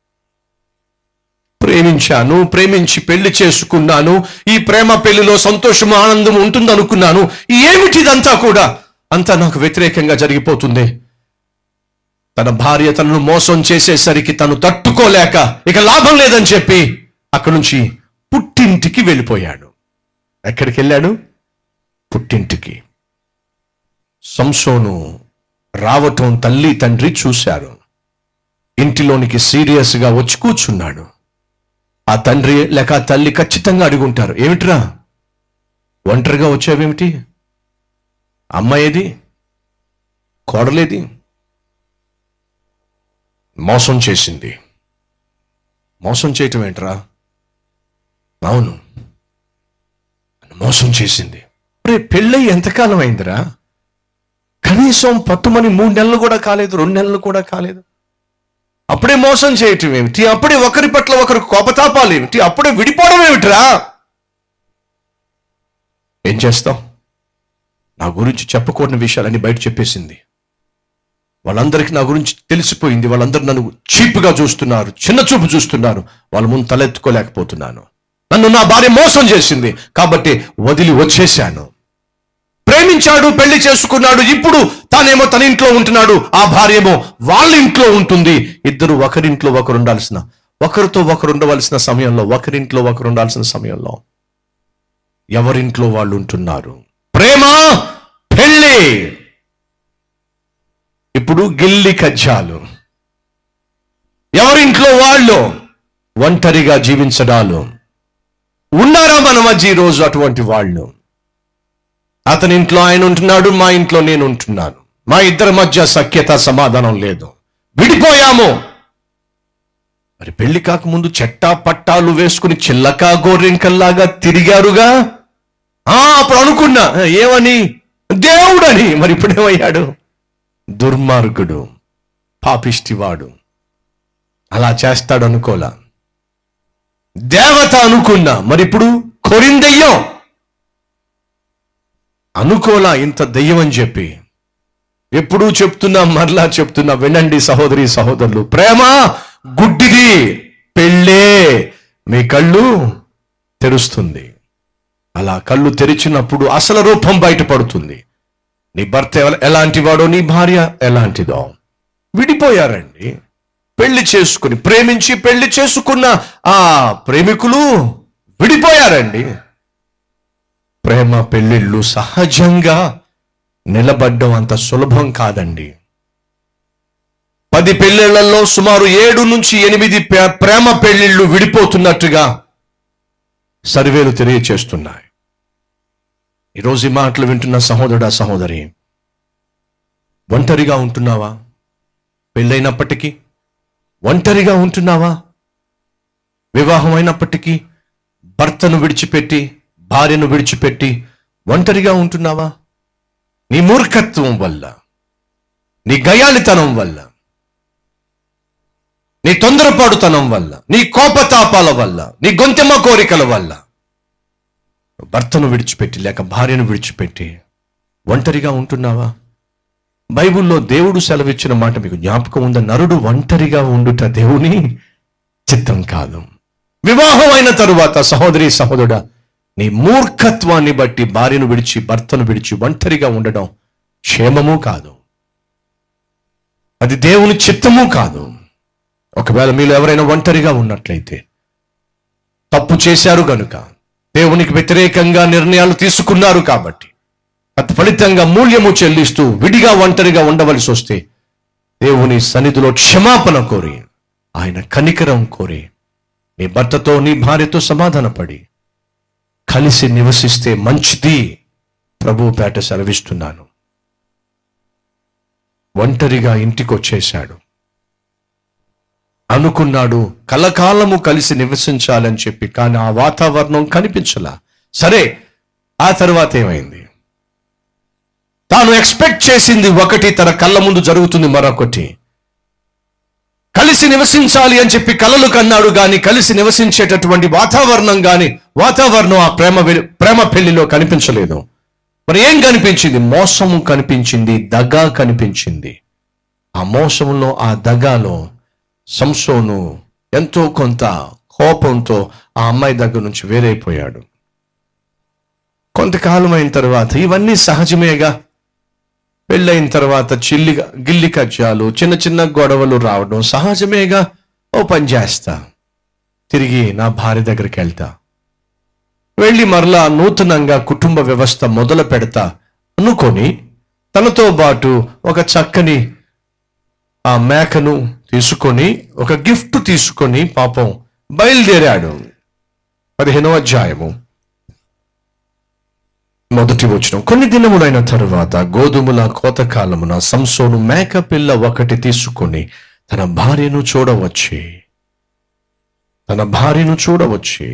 ప్రేమించాను ప్రేమించి పెళ్లి చేసుకున్నాను ఈ ప్రేమ పెళ్లిలో సంతోషము ఆనందం ఉంటుంది అనుకున్నాను ఏమిటిదంతా కూడా అంతా నాకు వ్యతిరేకంగా జరిగిపోతుంది తన భార్య తనను మోసం చేసేసరికి తను తట్టుకోలేక ఇక లాభం లేదని చెప్పి అక్కడి నుంచి పుట్టింటికి వెళ్ళిపోయాడు ఎక్కడికి వెళ్ళాడు పుట్టింటికి సంసోను రావటం తల్లి తండ్రి చూశారు ఇంటిలోనికి సీరియస్గా వచ్చి కూర్చున్నాడు ఆ తండ్రి లేక ఆ తల్లి ఖచ్చితంగా అడుగుంటారు ఏమిట్రా ఒంటరిగా వచ్చావేమిటి అమ్మాయేది కోడలేది మోసం చేసింది మోసం చేయటం ఏంట్రా అవును నన్ను మోసం చేసింది రే పెళ్ళై ఎంతకాలం అయిందిరా కనీసం పట్టుమని మూడు నెలలు కూడా కాలేదు రెండు నెలలు కూడా కాలేదు అప్పుడే మోసం చేయటం ఏమిటి అప్పుడే ఒకరి పట్ల ఒకరు కోపతాపాలు ఏమిటి అప్పుడే విడిపోవడం ఏమిటిరా ఏం చేస్తాం నా గురించి చెప్పకూడని విషయాలన్నీ బయట చెప్పేసింది వాళ్ళందరికీ నా గురించి తెలిసిపోయింది వాళ్ళందరూ నన్ను చీప్గా చూస్తున్నారు చిన్న చూపు చూస్తున్నారు వాళ్ళ ముందు తలెత్తుకోలేకపోతున్నాను నన్ను నా భార్య మోసం చేసింది కాబట్టి వదిలి వచ్చేశాను ప్రేమించాడు పెళ్లి చేసుకున్నాడు ఇప్పుడు తానేమో తన ఇంట్లో ఉంటున్నాడు ఆ భార్య ఏమో వాళ్ళ ఇంట్లో ఉంటుంది ఇద్దరు ఒకరింట్లో ఒకరు ఉండాల్సిన ఒకరితో ఒకరు ఉండవలసిన సమయంలో ఒకరింట్లో ఒకరు ఉండాల్సిన సమయంలో ఎవరింట్లో వాళ్ళు ఉంటున్నారు ప్రేమ పెళ్ళి ఇప్పుడు గిల్లి కజ్జాలు ఎవరింట్లో వాళ్ళు ఒంటరిగా జీవించడాలు ఉన్నారా మన మధ్య ఈ రోజు అటువంటి వాళ్ళు అతని ఇంట్లో ఆయన ఉంటున్నాడు మా ఇంట్లో నేను ఉంటున్నాను మా ఇద్దరి మధ్య సఖ్యత సమాధానం లేదు విడిపోయాము మరి పెళ్లి కాకముందు చెట్టా పట్టాలు వేసుకుని చిల్లక గోరింకల్లాగా తిరిగారుగా ఆ అప్పుడు అనుకున్నా ఏమని దేవుడని మరి ఇప్పుడేమయ్యాడు దుర్మార్గుడు పాపిష్టివాడు అలా చేస్తాడు అనుకోలా దేవత అనుకున్నా మరి ఇప్పుడు కొరిందెయ్యం అనుకోలా ఇంత దెయ్యం అని చెప్పి ఎప్పుడూ చెప్తున్నా మరలా చెప్తున్నా వినండి సహోదరి సహోదరులు ప్రేమ గుడ్డిది పెళ్ళే మీ కళ్ళు తెరుస్తుంది అలా కళ్ళు తెరిచినప్పుడు అసలు రూపం బయటపడుతుంది నీ భర్త ఎల- ఎలాంటి వాడో నీ భార్య ఎలాంటిదో విడిపోయారండి పెళ్లి చేసుకుని ప్రేమించి పెళ్లి చేసుకున్న ఆ ప్రేమికులు విడిపోయారండి ప్రేమ పెళ్లిళ్ళు సహజంగా నిలబడ్డం అంత సులభం కాదండి పది పెళ్లిళ్లలో సుమారు ఏడు నుంచి ఎనిమిది ప్రే- ప్రేమ పెళ్లిళ్ళు విడిపోతున్నట్టుగా సర్వేలు తెలియచేస్తున్నాయి ఈరోజు ఈ మాటలు వింటున్న సహోదరుడా సహోదరి ఒంటరిగా ఉంటున్నావా పెళ్ళైనప్పటికీ ఒంటరిగా ఉంటున్నావా వివాహం అయినప్పటికీ భర్తను విడిచిపెట్టి భార్యను విడిచిపెట్టి ఒంటరిగా ఉంటున్నావా నీ మూర్ఖత్వం వల్ల నీ గయాలితనం వల్ల నీ తొందరపాటుతనం వల్ల నీ కోపతాపాల వల్ల నీ గొంతెమ్మ కోరికల వల్ల భర్తను విడిచిపెట్టి లేక భార్యను విడిచిపెట్టి ఒంటరిగా ఉంటున్నావా బైబిల్లో దేవుడు సెలవిచ్చిన మాట మీకు జ్ఞాపకం ఉందా నరుడు ఒంటరిగా ఉండుట దేవుని చిత్తం కాదు వివాహం అయిన తరువాత సహోదరి సహోదరుడా నీ మూర్ఖత్వాన్ని బట్టి భార్యను విడిచి భర్తను విడిచి ఒంటరిగా ఉండడం క్షేమము కాదు అది దేవుని చిత్తము కాదు ఒకవేళ మీరు ఎవరైనా ఒంటరిగా ఉన్నట్లయితే తప్పు చేశారు గనుక దేవునికి వ్యతిరేకంగా నిర్ణయాలు తీసుకున్నారు కాబట్టి తత్ఫలితంగా మూల్యము చెల్లిస్తూ విడిగా ఒంటరిగా ఉండవలసి వస్తే దేవుని సన్నిధిలో క్షమాపణ కోరి ఆయన కనికరం కోరి నీ భర్తతో నీ భార్యతో సమాధానపడి కలిసి నివసిస్తే మంచిది ప్రభు పేట సెలవిస్తున్నాను ఒంటరిగా ఇంటికి వచ్చేశాడు అనుకున్నాడు కలకాలము కలిసి నివసించాలని చెప్పి కానీ ఆ వాతావరణం కనిపించలా సరే ఆ తర్వాత ఏమైంది తాను ఎక్స్పెక్ట్ చేసింది ఒకటి తన కళ్ళ ముందు జరుగుతుంది మరొకటి కలిసి నివసించాలి అని చెప్పి కలలు కన్నాడు గాని కలిసి నివసించేటటువంటి వాతావరణం గాని వాతావరణం ఆ ప్రేమ వె- ప్రేమ పెళ్లిలో కనిపించలేదు మరి ఏం కనిపించింది మోసము కనిపించింది దగా కనిపించింది ఆ మోసంలో ఆ దగాలో సంసోను ఎంతో కొంత కోపంతో ఆ అమ్మాయి దగ్గర నుంచి వేరైపోయాడు కొంతకాలం అయిన తర్వాత ఇవన్నీ సహజమేగా పెళ్ళైన తర్వాత చిల్లిగా గిల్లి కజ్జాలు చిన్న చిన్న గొడవలు రావడం సహజమేగా ఓ పని చేస్తా తిరిగి నా భార్య దగ్గరికి వెళ్తా వెళ్ళి మరలా నూతనంగా కుటుంబ వ్యవస్థ మొదలు పెడతా అనుకొని తనతో పాటు ఒక చక్కని ఆ మేకను తీసుకొని ఒక గిఫ్ట్ తీసుకొని పాపం బయలుదేరాడు పదిహేనో అధ్యాయము మొదటి వచనం కొన్ని దినములైన తరువాత గోధుమల కోతకాలమున సంసోను మేక పిల్ల ఒకటి తీసుకొని తన భార్యను చూడవచ్చి తన భార్యను చూడవచ్చి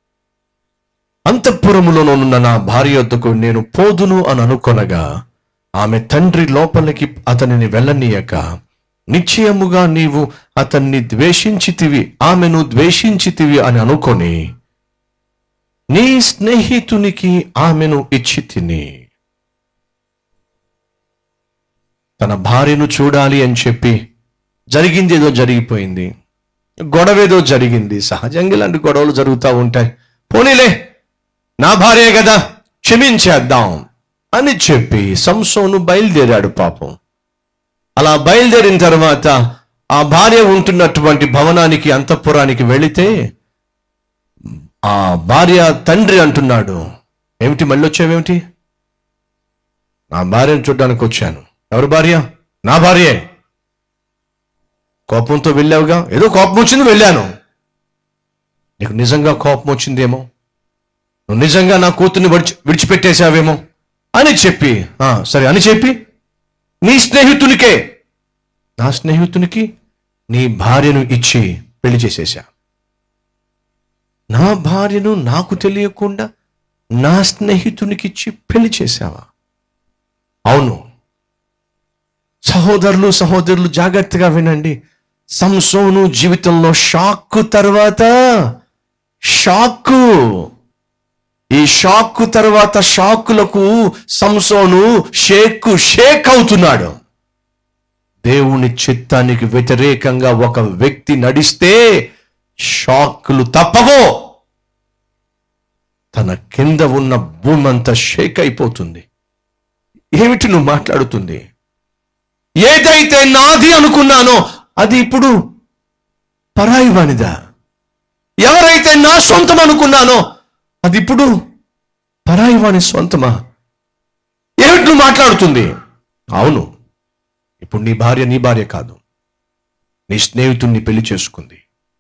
అంతఃపురములోనున్న నా భార్య వద్దకు నేను పోదును అని అనుకొనగా ఆమె తండ్రి లోపలికి అతనిని వెళ్ళనీయక నిశ్చయముగా నీవు అతన్ని ద్వేషించితివి ఆమెను ద్వేషించితివి అని అనుకొని నీ స్నేహితునికి ఆమెను ఇచ్చి తిని తన భార్యను చూడాలి అని చెప్పి జరిగింది ఏదో జరిగిపోయింది గొడవ ఏదో జరిగింది సహజంగా ఇలాంటి గొడవలు జరుగుతూ ఉంటాయి పోనీలే నా భార్యే కదా క్షమించేద్దాం అని చెప్పి సంసోను బయలుదేరాడు పాపం అలా బయలుదేరిన తర్వాత ఆ భార్య ఉంటున్నటువంటి భవనానికి అంతఃపురానికి వెళితే ఆ భార్య తండ్రి అంటున్నాడు ఏమిటి మళ్ళీ వచ్చావేమిటి నా భార్యను చూడడానికి వచ్చాను ఎవరు భార్య నా భార్యే కోపంతో వెళ్ళావుగా ఏదో కోపం వచ్చింది వెళ్ళాను నీకు నిజంగా కోపం వచ్చిందేమో నువ్వు నిజంగా నా కూతుర్ని విడిచి విడిచిపెట్టేశావేమో అని చెప్పి "ఆ, సరే అని చెప్పి నీ స్నేహితునికే నా స్నేహితునికి నీ భార్యను ఇచ్చి పెళ్లి చేసేశా నా భార్యను నాకు తెలియకుండా నా స్నేహితునికి ఇచ్చి పెళ్లి చేశావా అవును సహోదరులు సహోదరులు జాగ్రత్తగా వినండి సంసోను జీవితంలో షాక్ తర్వాత షాక్కు ఈ షాక్ తర్వాత షాకులకు సంసోను షేక్ షేక్ అవుతున్నాడు దేవుని చిత్తానికి వ్యతిరేకంగా ఒక వ్యక్తి నడిస్తే షాకులు తప్పవో తన కింద ఉన్న భూమి అంతా షేక్ అయిపోతుంది ఏమిటి నువ్వు మాట్లాడుతుంది ఏదైతే నాది అనుకున్నానో అది ఇప్పుడు పరాయి వానిదా ఎవరైతే నా సొంతం అనుకున్నానో అది ఇప్పుడు పరాయి వాని సొంతమా ఏమిటి నువ్వు మాట్లాడుతుంది అవును ఇప్పుడు నీ భార్య నీ భార్య కాదు నీ స్నేహితుణ్ణి పెళ్లి చేసుకుంది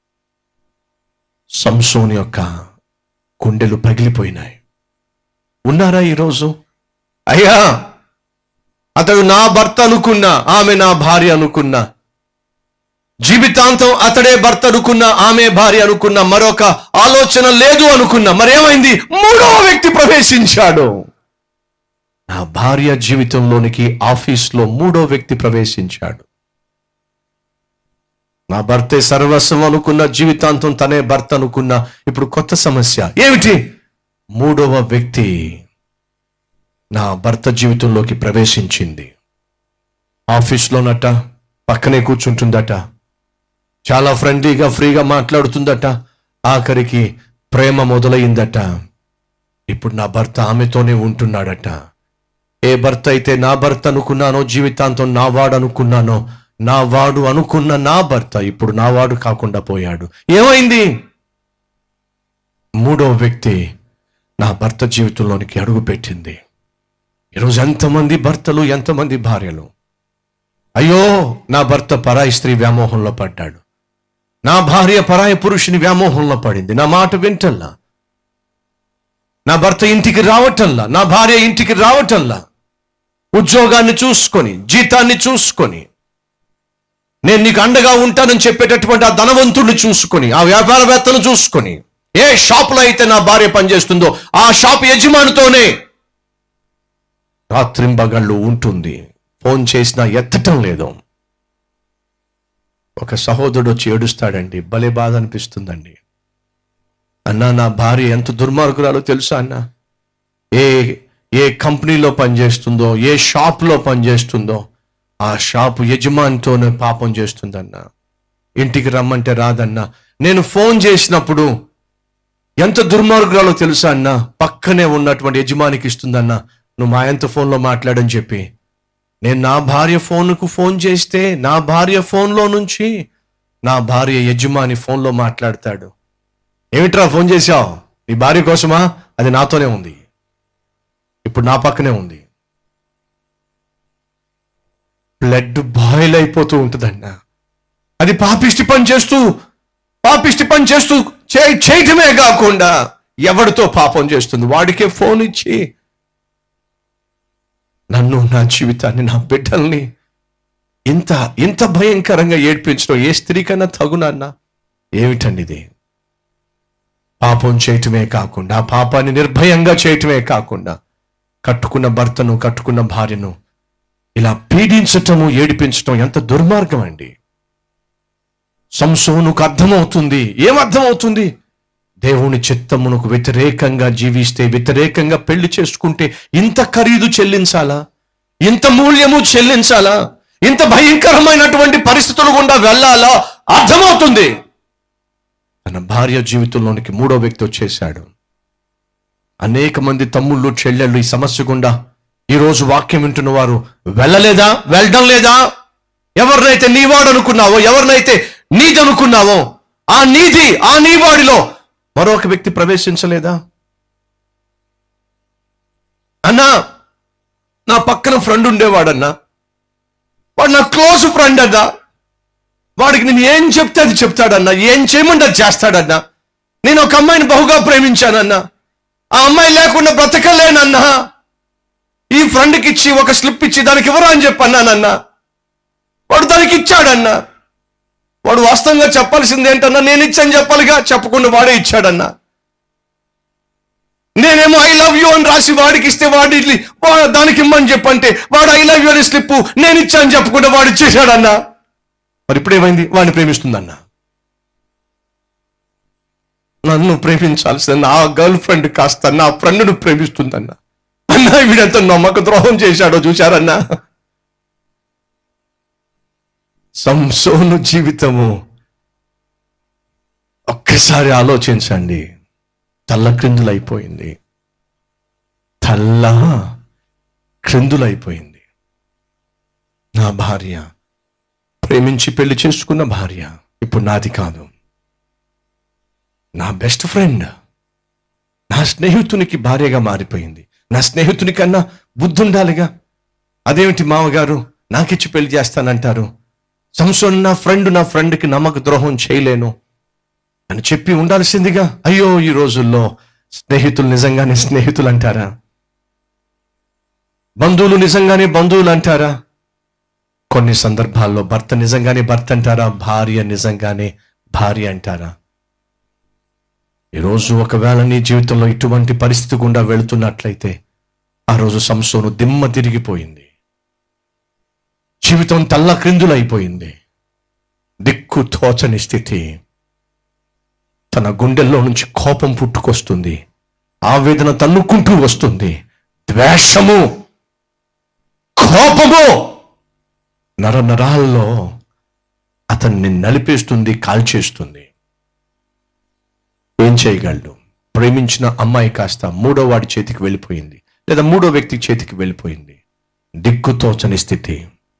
సంసోని యొక్క గుండెలు పగిలిపోయినాయి ఉన్నారా ఈరోజు అయ్యా అతడు నా భర్త అనుకున్నా ఆమె నా భార్య అనుకున్నా జీవితాంతం అతడే భర్త అనుకున్నా ఆమె భార్య అనుకున్నా మరొక ఆలోచన లేదు అనుకున్నా మరేమైంది మూడవ వ్యక్తి ప్రవేశించాడు నా భార్య జీవితంలోనికి ఆఫీస్లో మూడో వ్యక్తి ప్రవేశించాడు నా భర్తే సర్వస్వం అనుకున్న జీవితాంతం తనే భర్త అనుకున్నా ఇప్పుడు కొత్త సమస్య ఏమిటి మూడవ వ్యక్తి నా భర్త జీవితంలోకి ప్రవేశించింది ఆఫీస్లోనట పక్కనే కూర్చుంటుందట చాలా ఫ్రెండ్లీగా ఫ్రీగా మాట్లాడుతుందట ఆఖరికి ప్రేమ మొదలైందట ఇప్పుడు నా భర్త ఆమెతోనే ఉంటున్నాడట ఏ భర్త అయితే నా భర్త అనుకున్నానో జీవితాంతం నా వాడు అనుకున్నానో నా వాడు అనుకున్న నా భర్త ఇప్పుడు నా వాడు కాకుండా పోయాడు ఏమైంది మూడో వ్యక్తి నా భర్త జీవితంలోనికి అడుగు పెట్టింది ఈరోజు ఎంతమంది భర్తలు ఎంతమంది భార్యలు అయ్యో నా భర్త పరాయి స్త్రీ వ్యామోహంలో పడ్డాడు నా భార్య పరాయి పురుషుని వ్యామోహంలో పడింది నా మాట వింటల్లా నా భర్త ఇంటికి రావటల్లా నా భార్య ఇంటికి రావటల్లా ఉద్యోగాన్ని చూసుకొని జీతాన్ని చూసుకొని నేను నీకు అండగా ఉంటానని చెప్పేటటువంటి ఆ ధనవంతుడిని చూసుకొని ఆ వ్యాపారవేత్తను చూసుకొని ఏ షాపులో అయితే నా భార్య పనిచేస్తుందో ఆ షాప్ యజమానితోనే రాత్రింబగళ్ళు ఉంటుంది ఫోన్ చేసినా ఎత్తటం లేదు ఒక సహోదరుడు వచ్చి ఏడుస్తాడండి భలే బాధ అనిపిస్తుందండి అన్నా నా భార్య ఎంత దుర్మార్గురాలో తెలుసా అన్న ఏ ఏ కంపెనీలో పనిచేస్తుందో ఏ షాప్లో పనిచేస్తుందో ఆ షాపు యజమానితోనే పాపం చేస్తుందన్న ఇంటికి రమ్మంటే రాదన్నా నేను ఫోన్ చేసినప్పుడు ఎంత దుర్మార్గురాలో తెలుసా అన్న పక్కనే ఉన్నటువంటి యజమానికి ఇస్తుందన్న నువ్వు మా ఎంత ఫోన్లో మాట్లాడని చెప్పి నేను నా భార్య ఫోన్కు ఫోన్ చేస్తే నా భార్య ఫోన్లో నుంచి నా భార్య యజమాని ఫోన్లో మాట్లాడతాడు ఏమిట్రా ఫోన్ చేశావు నీ భార్య కోసమా అది నాతోనే ఉంది ఇప్పుడు నా పక్కనే ఉంది బ్లడ్ బాయిల్ అయిపోతూ ఉంటుందన్న అది పాపిష్టి పని చేస్తూ పాపిష్టి పని చేస్తూ చే- చేయటమే కాకుండా ఎవరితో పాపం చేస్తుంది వాడికే ఫోన్ ఇచ్చి నన్ను నా జీవితాన్ని నా బిడ్డల్ని ఇంత ఇంత భయంకరంగా ఏడ్పించడం ఏ స్త్రీకైనా తగునన్నా ఏమిటండి ఇది పాపం చేయటమే కాకుండా ఆ పాపాన్ని నిర్భయంగా చేయటమే కాకుండా కట్టుకున్న భర్తను కట్టుకున్న భార్యను ఇలా పీడించటము ఏడిపించటం ఎంత దుర్మార్గం అండి సంసోనుకు అర్థమవుతుంది ఏం అర్థమవుతుంది దేవుని చిత్తమునకు వ్యతిరేకంగా జీవిస్తే వ్యతిరేకంగా పెళ్లి చేసుకుంటే ఇంత ఖరీదు చెల్లించాలా ఇంత మూల్యము చెల్లించాలా ఇంత భయంకరమైనటువంటి పరిస్థితులు గుండా వెళ్ళాలా అర్థమవుతుంది తన భార్య జీవితంలోనికి మూడో వ్యక్తి వచ్చేశాడు అనేక మంది తమ్ముళ్ళు చెల్లెళ్ళు ఈ సమస్య గుండా ఈ రోజు వాక్యం వింటున్న వారు వెళ్ళలేదా వెళ్ళడం లేదా ఎవరినైతే నీవాడు అనుకున్నావో ఎవరినైతే నీది అనుకున్నావో ఆ నీది ఆ నీవాడిలో మరొక వ్యక్తి ప్రవేశించలేదా అన్నా నా పక్కన ఫ్రెండ్ ఉండేవాడన్నా వాడు నా క్లోజ్ ఫ్రెండ్ అన్నా వాడికి నేను ఏం చెప్తే అది చెప్తాడన్నా ఏం చేయమంటే అది చేస్తాడన్నా నేను ఒక అమ్మాయిని బహుగా ప్రేమించానన్నా ఆ అమ్మాయి లేకుండా బ్రతకలేనన్నా ఈ ఫ్రెండ్కి ఇచ్చి ఒక స్లిప్ ఇచ్చి దానికి ఇవ్వరా అని చెప్పన్నానన్నా వాడు దానికి ఇచ్చాడన్నా వాడు వాస్తవంగా చెప్పాల్సింది ఏంటన్నా నేను ఇచ్చాను చెప్పాలిగా చెప్పకుండా వాడే ఇచ్చాడన్నా నేనేమో ఐ లవ్ యూ అని రాసి వాడికి ఇస్తే వాడి ఇట్లి- వా- దానికి ఇమ్మని చెప్పంటే వాడు ఐ లవ్ యూ అని స్లిప్ నేను ఇచ్చాను చెప్పకుండా వాడు ఇచ్చేసాడన్నా మరి ఇప్పుడు ఏమైంది వాడిని ప్రేమిస్తుందన్నా నన్ను ప్రేమించాల్సిన నా గర్ల్ ఫ్రెండ్ కాస్త నా ఫ్రెండ్ను ప్రేమిస్తుందన్నా అన్నా వీడంత నమ్మక ద్రోహం చేశాడో చూశారన్నా సంసోను జీవితము ఒక్కసారి ఆలోచించండి తల్ల క్రిందులైపోయింది తల్ల క్రిందులైపోయింది నా భార్య ప్రేమించి పెళ్లి చేసుకున్న భార్య ఇప్పుడు నాది కాదు నా బెస్ట్ ఫ్రెండ్ నా స్నేహితునికి భార్యగా మారిపోయింది నా స్నేహితుని కన్నా బుద్ధి ఉండాలిగా అదేమిటి మామగారు నాకిచ్చి పెళ్లి చేస్తానంటారు సంసోన్ నా ఫ్రెండ్ నా ఫ్రెండ్కి నమ్మక ద్రోహం చేయలేను అని చెప్పి ఉండాల్సిందిగా అయ్యో ఈ రోజుల్లో స్నేహితులు నిజంగానే స్నేహితులు అంటారా బంధువులు నిజంగానే బంధువులు అంటారా కొన్ని సందర్భాల్లో భర్త నిజంగానే భర్త అంటారా భార్య నిజంగానే భార్య అంటారా ఈరోజు ఒకవేళ నీ జీవితంలో ఇటువంటి పరిస్థితి గుండా వెళుతున్నట్లయితే ఆ రోజు సంసోను దిమ్మ తిరిగిపోయింది జీవితం తల్ల క్రిందులైపోయింది దిక్కు తోచని స్థితి తన గుండెల్లో నుంచి కోపం పుట్టుకొస్తుంది ఆవేదన తన్నుకుంటూ వస్తుంది ద్వేషము కోపము నర నరాల్లో అతన్ని నలిపేస్తుంది కాల్చేస్తుంది ఏం చేయగలడు ప్రేమించిన అమ్మాయి కాస్త మూడో వాడి చేతికి వెళ్ళిపోయింది లేదా మూడో వ్యక్తి చేతికి వెళ్ళిపోయింది దిక్కుతోచని స్థితి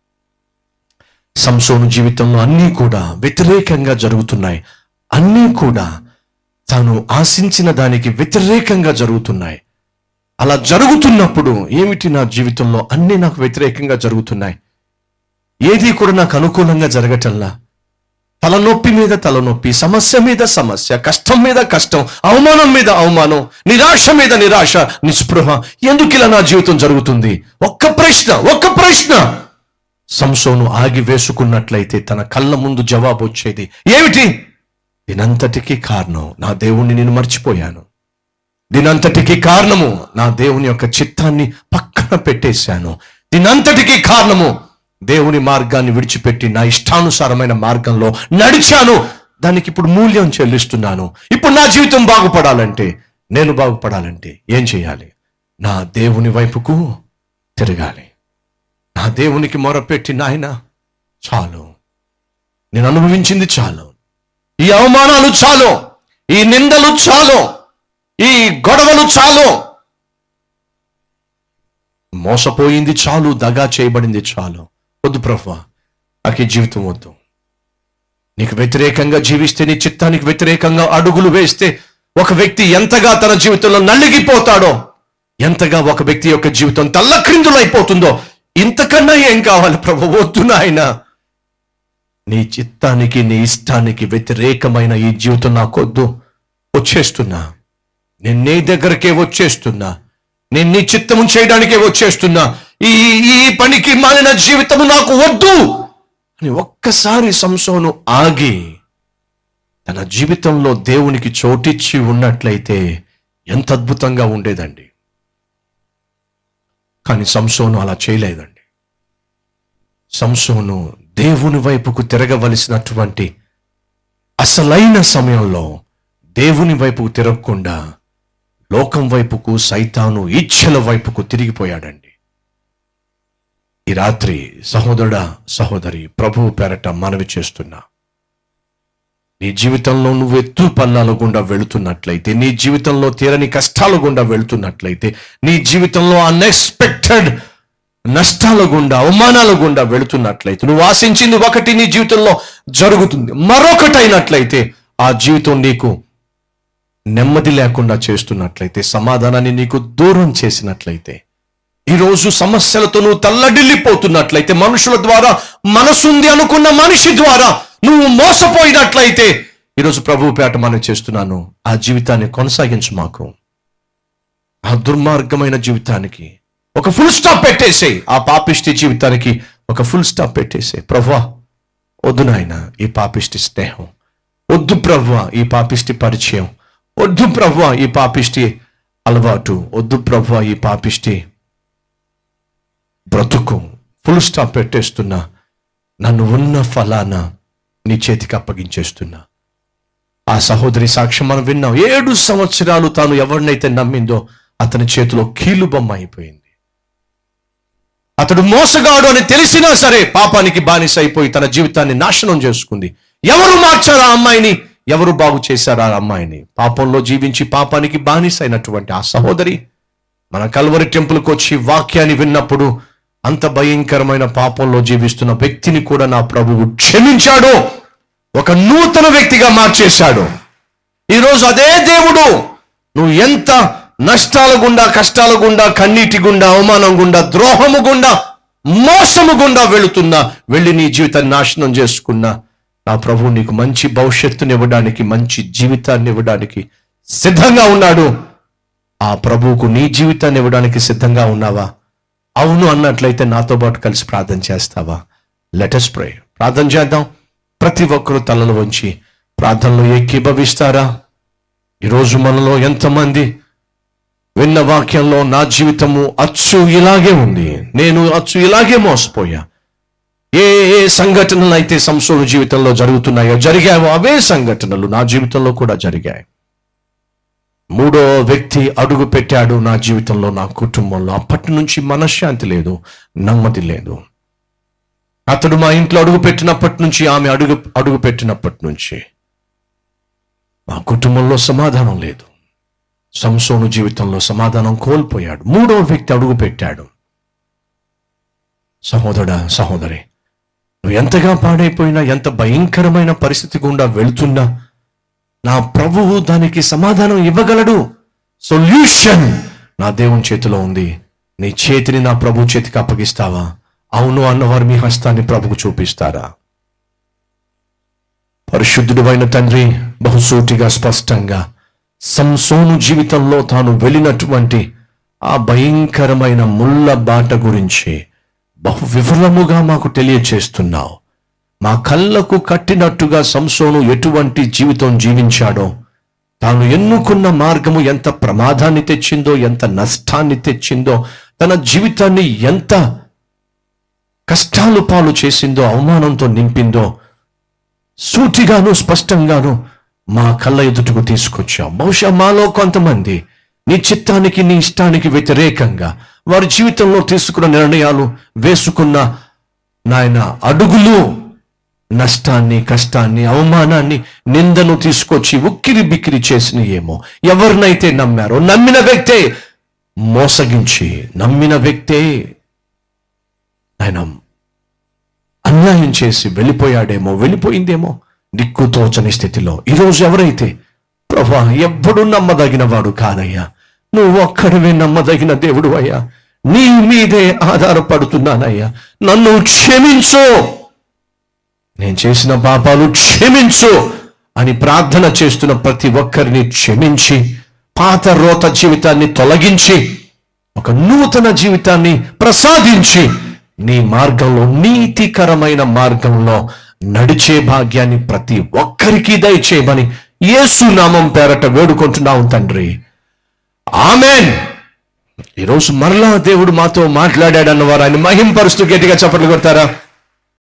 సంసోను జీవితంలో అన్నీ కూడా వ్యతిరేకంగా జరుగుతున్నాయి అన్నీ కూడా తాను ఆశించిన దానికి వ్యతిరేకంగా జరుగుతున్నాయి అలా జరుగుతున్నప్పుడు ఏమిటి నా జీవితంలో అన్నీ నాకు వ్యతిరేకంగా జరుగుతున్నాయి ఏది కూడా నాకు అనుకూలంగా జరగటంలా తలనొప్పి మీద తలనొప్పి సమస్య మీద సమస్య కష్టం మీద కష్టం అవమానం మీద అవమానం నిరాశ మీద నిరాశ నిస్పృహ ఎందుకు ఇలా నా జీవితం జరుగుతుంది ఒక్క ప్రశ్న ఒక్క ప్రశ్న సంసోను ఆగి వేసుకున్నట్లయితే తన కళ్ళ ముందు జవాబు వచ్చేది ఏమిటి దీనంతటికీ కారణం నా దేవుణ్ణి నేను మర్చిపోయాను దీనంతటికీ కారణము నా దేవుని యొక్క చిత్తాన్ని పక్కన పెట్టేశాను దీనంతటికీ కారణము దేవుని మార్గాన్ని విడిచిపెట్టి నా ఇష్టానుసారమైన మార్గంలో నడిచాను దానికి ఇప్పుడు మూల్యం చెల్లిస్తున్నాను ఇప్పుడు నా జీవితం బాగుపడాలంటే నేను బాగుపడాలంటే ఏం చేయాలి నా దేవుని వైపుకు తిరగాలి నా దేవునికి మొరపెట్టి నాయన చాలు నేను అనుభవించింది చాలు ఈ అవమానాలు చాలు ఈ నిందలు చాలు ఈ గొడవలు చాలు మోసపోయింది చాలు దగా చేయబడింది చాలు వద్దు ప్రభా నాకు ఈ జీవితం వద్దు నీకు వ్యతిరేకంగా జీవిస్తే నీ చిత్తానికి వ్యతిరేకంగా అడుగులు వేస్తే ఒక వ్యక్తి ఎంతగా తన జీవితంలో నలిగిపోతాడో ఎంతగా ఒక వ్యక్తి యొక్క జీవితం తల్లక్రిందులైపోతుందో ఇంతకన్నా ఏం కావాలి ప్రభు వద్దు నాయన నీ చిత్తానికి నీ ఇష్టానికి వ్యతిరేకమైన ఈ జీవితం నాకొద్దు వచ్చేస్తున్నా నేను నీ దగ్గరకే వచ్చేస్తున్నా నేను నీ చిత్తము చేయడానికే వచ్చేస్తున్నా ఈ ఈ పనికి మాలిన జీవితము నాకు వద్దు అని ఒక్కసారి సంసోను ఆగి తన జీవితంలో దేవునికి చోటిచ్చి ఉన్నట్లయితే ఎంత అద్భుతంగా ఉండేదండి కానీ సంసోను అలా చేయలేదండి సంసోను దేవుని వైపుకు తిరగవలసినటువంటి అసలైన సమయంలో దేవుని వైపుకు తిరగకుండా లోకం వైపుకు సైతాను ఇచ్ఛల వైపుకు తిరిగిపోయాడండి ఈ రాత్రి సహోదరుడా సహోదరి ప్రభువు పేరట మనవి చేస్తున్నా నీ జీవితంలో నువ్వు ఎత్తు పల్లాల గుండా వెళుతున్నట్లయితే నీ జీవితంలో తీరని కష్టాల గుండా వెళుతున్నట్లయితే నీ జీవితంలో అన్ఎక్స్పెక్టెడ్ నష్టాల గుండా అవమానాల గుండా వెళుతున్నట్లయితే నువ్వు ఆశించింది ఒకటి నీ జీవితంలో జరుగుతుంది మరొకటి అయినట్లయితే ఆ జీవితం నీకు నెమ్మది లేకుండా చేస్తున్నట్లయితే సమాధానాన్ని నీకు దూరం చేసినట్లయితే ఈరోజు సమస్యలతో నువ్వు తల్లడిల్లిపోతున్నట్లయితే మనుషుల ద్వారా మనసుంది అనుకున్న మనిషి ద్వారా నువ్వు మోసపోయినట్లయితే ఈరోజు ప్రభువు పేట మనం చేస్తున్నాను ఆ జీవితాన్ని కొనసాగించు మాకు ఆ దుర్మార్గమైన జీవితానికి ఒక ఫుల్ స్టాప్ పెట్టేసేయి ఆ పాపిష్టి జీవితానికి ఒక ఫుల్ స్టాప్ పెట్టేసేయి ప్రభా వద్దు నాయన ఈ పాపిష్టి స్నేహం వద్దు ప్రవ్వ ఈ పాపిష్టి పరిచయం వద్దు ప్రవ్వ ఈ పాపిష్టి అలవాటు వద్దు ప్రవ్వ ఈ పాపిష్టి బ్రతుకు ఫుల్ స్టాప్ పెట్టేస్తున్నా నన్ను ఉన్న ఫలానా నీ చేతికి అప్పగించేస్తున్నా ఆ సహోదరి సాక్ష్యం మనం విన్నాం ఏడు సంవత్సరాలు తాను ఎవరినైతే నమ్మిందో అతని చేతిలో కీలు బొమ్మ అయిపోయింది అతడు మోసగాడు అని తెలిసినా సరే పాపానికి బానిస అయిపోయి తన జీవితాన్ని నాశనం చేసుకుంది ఎవరు మార్చారు ఆ అమ్మాయిని ఎవరు బాగు చేశారు ఆ అమ్మాయిని పాపంలో జీవించి పాపానికి బానిస అయినటువంటి ఆ సహోదరి మన కల్వరి టెంపుల్కి వచ్చి వాక్యాన్ని విన్నప్పుడు అంత భయంకరమైన పాపంలో జీవిస్తున్న వ్యక్తిని కూడా నా ప్రభువు క్షమించాడు ఒక నూతన వ్యక్తిగా మార్చేశాడు ఈరోజు అదే దేవుడు నువ్వు ఎంత నష్టాల గుండా కష్టాల గుండా కన్నీటి గుండా అవమానం గుండా ద్రోహము గుండా మోసము గుండా వెళుతున్నా వెళ్ళి నీ జీవితాన్ని నాశనం చేసుకున్నా నా ప్రభు నీకు మంచి భవిష్యత్తుని ఇవ్వడానికి మంచి జీవితాన్ని ఇవ్వడానికి సిద్ధంగా ఉన్నాడు ఆ ప్రభువుకు నీ జీవితాన్ని ఇవ్వడానికి సిద్ధంగా ఉన్నావా అవును అన్నట్లయితే నాతో పాటు కలిసి ప్రార్థన చేస్తావా లెటస్ ప్రే ప్రార్థన చేద్దాం ప్రతి ఒక్కరూ తలలు వంచి ప్రార్థనలో ఏకీభవిస్తారా ఈరోజు మనలో ఎంతమంది విన్న వాక్యంలో నా జీవితము అచ్చు ఇలాగే ఉంది నేను అచ్చు ఇలాగే మోసపోయా ఏ ఏ సంఘటనలు అయితే సంసోను జీవితంలో జరుగుతున్నాయో జరిగావో అవే సంఘటనలు నా జీవితంలో కూడా జరిగాయి మూడో వ్యక్తి అడుగు పెట్టాడు నా జీవితంలో నా కుటుంబంలో అప్పటి నుంచి మనశ్శాంతి లేదు నెమ్మది లేదు అతడు మా ఇంట్లో అడుగు పెట్టినప్పటి నుంచి ఆమె అడుగు అడుగు పెట్టినప్పటి నుంచి మా కుటుంబంలో సమాధానం లేదు సంసోను జీవితంలో సమాధానం కోల్పోయాడు మూడో వ్యక్తి అడుగు పెట్టాడు సహోదరుడా సహోదరి నువ్వు ఎంతగా పాడైపోయినా ఎంత భయంకరమైన పరిస్థితి గుండా వెళ్తున్నా నా ప్రభువు దానికి సమాధానం ఇవ్వగలడు సొల్యూషన్ నా దేవుని చేతిలో ఉంది నీ చేతిని నా ప్రభు చేతికి అప్పగిస్తావా అవును అన్నవారు మీ హస్తాన్ని ప్రభుకు చూపిస్తారా పరిశుద్ధుడు అయిన తండ్రి బహుసూటిగా స్పష్టంగా సంసోను జీవితంలో తాను వెళ్ళినటువంటి ఆ భయంకరమైన ముళ్ళ బాట గురించి బహు వివరముగా మాకు తెలియచేస్తున్నావు మా కళ్ళకు కట్టినట్టుగా సంసోను ఎటువంటి జీవితం జీవించాడో తాను ఎన్నుకున్న మార్గము ఎంత ప్రమాదాన్ని తెచ్చిందో ఎంత నష్టాన్ని తెచ్చిందో తన జీవితాన్ని ఎంత కష్టాలు పాలు చేసిందో అవమానంతో నింపిందో సూటిగాను స్పష్టంగాను మా కళ్ళ ఎదుటకు తీసుకొచ్చాం బహుశా మాలో కొంతమంది నీ చిత్తానికి నీ ఇష్టానికి వ్యతిరేకంగా వారి జీవితంలో తీసుకున్న నిర్ణయాలు వేసుకున్న నాయన అడుగులు నష్టాన్ని కష్టాన్ని అవమానాన్ని నిందను తీసుకొచ్చి ఉక్కిరి బిక్కిరి చేసిన ఏమో ఎవరినైతే నమ్మారో నమ్మిన వ్యక్తే మోసగించి నమ్మిన వ్యక్తే ఆయన అన్యాయం చేసి వెళ్ళిపోయాడేమో వెళ్ళిపోయిందేమో దిక్కు తోచని స్థితిలో ఈరోజు ఎవరైతే ప్రభా ఎవ్వడు నమ్మదగిన వాడు కాదయ్యా నువ్వు ఒక్కడివే నమ్మదగిన దేవుడు అయ్యా నీ మీదే ఆధారపడుతున్నానయ్యా నన్ను క్షమించు నేను చేసిన పాపాలు క్షమించు అని ప్రార్థన చేస్తున్న ప్రతి ఒక్కరిని క్షమించి పాత రోత జీవితాన్ని తొలగించి ఒక నూతన జీవితాన్ని ప్రసాదించి నీ మార్గంలో నీతికరమైన మార్గంలో నడిచే భాగ్యాన్ని ప్రతి ఒక్కరికి దయచేయమని యేసు నామం పేరట వేడుకుంటున్నాం తండ్రి ఆమెన్ ఈరోజు మరలా దేవుడు మాతో మాట్లాడాడన్న వారు ఆయన మహింపరుస్తూ గట్టిగా చప్పట్లు కొడతారా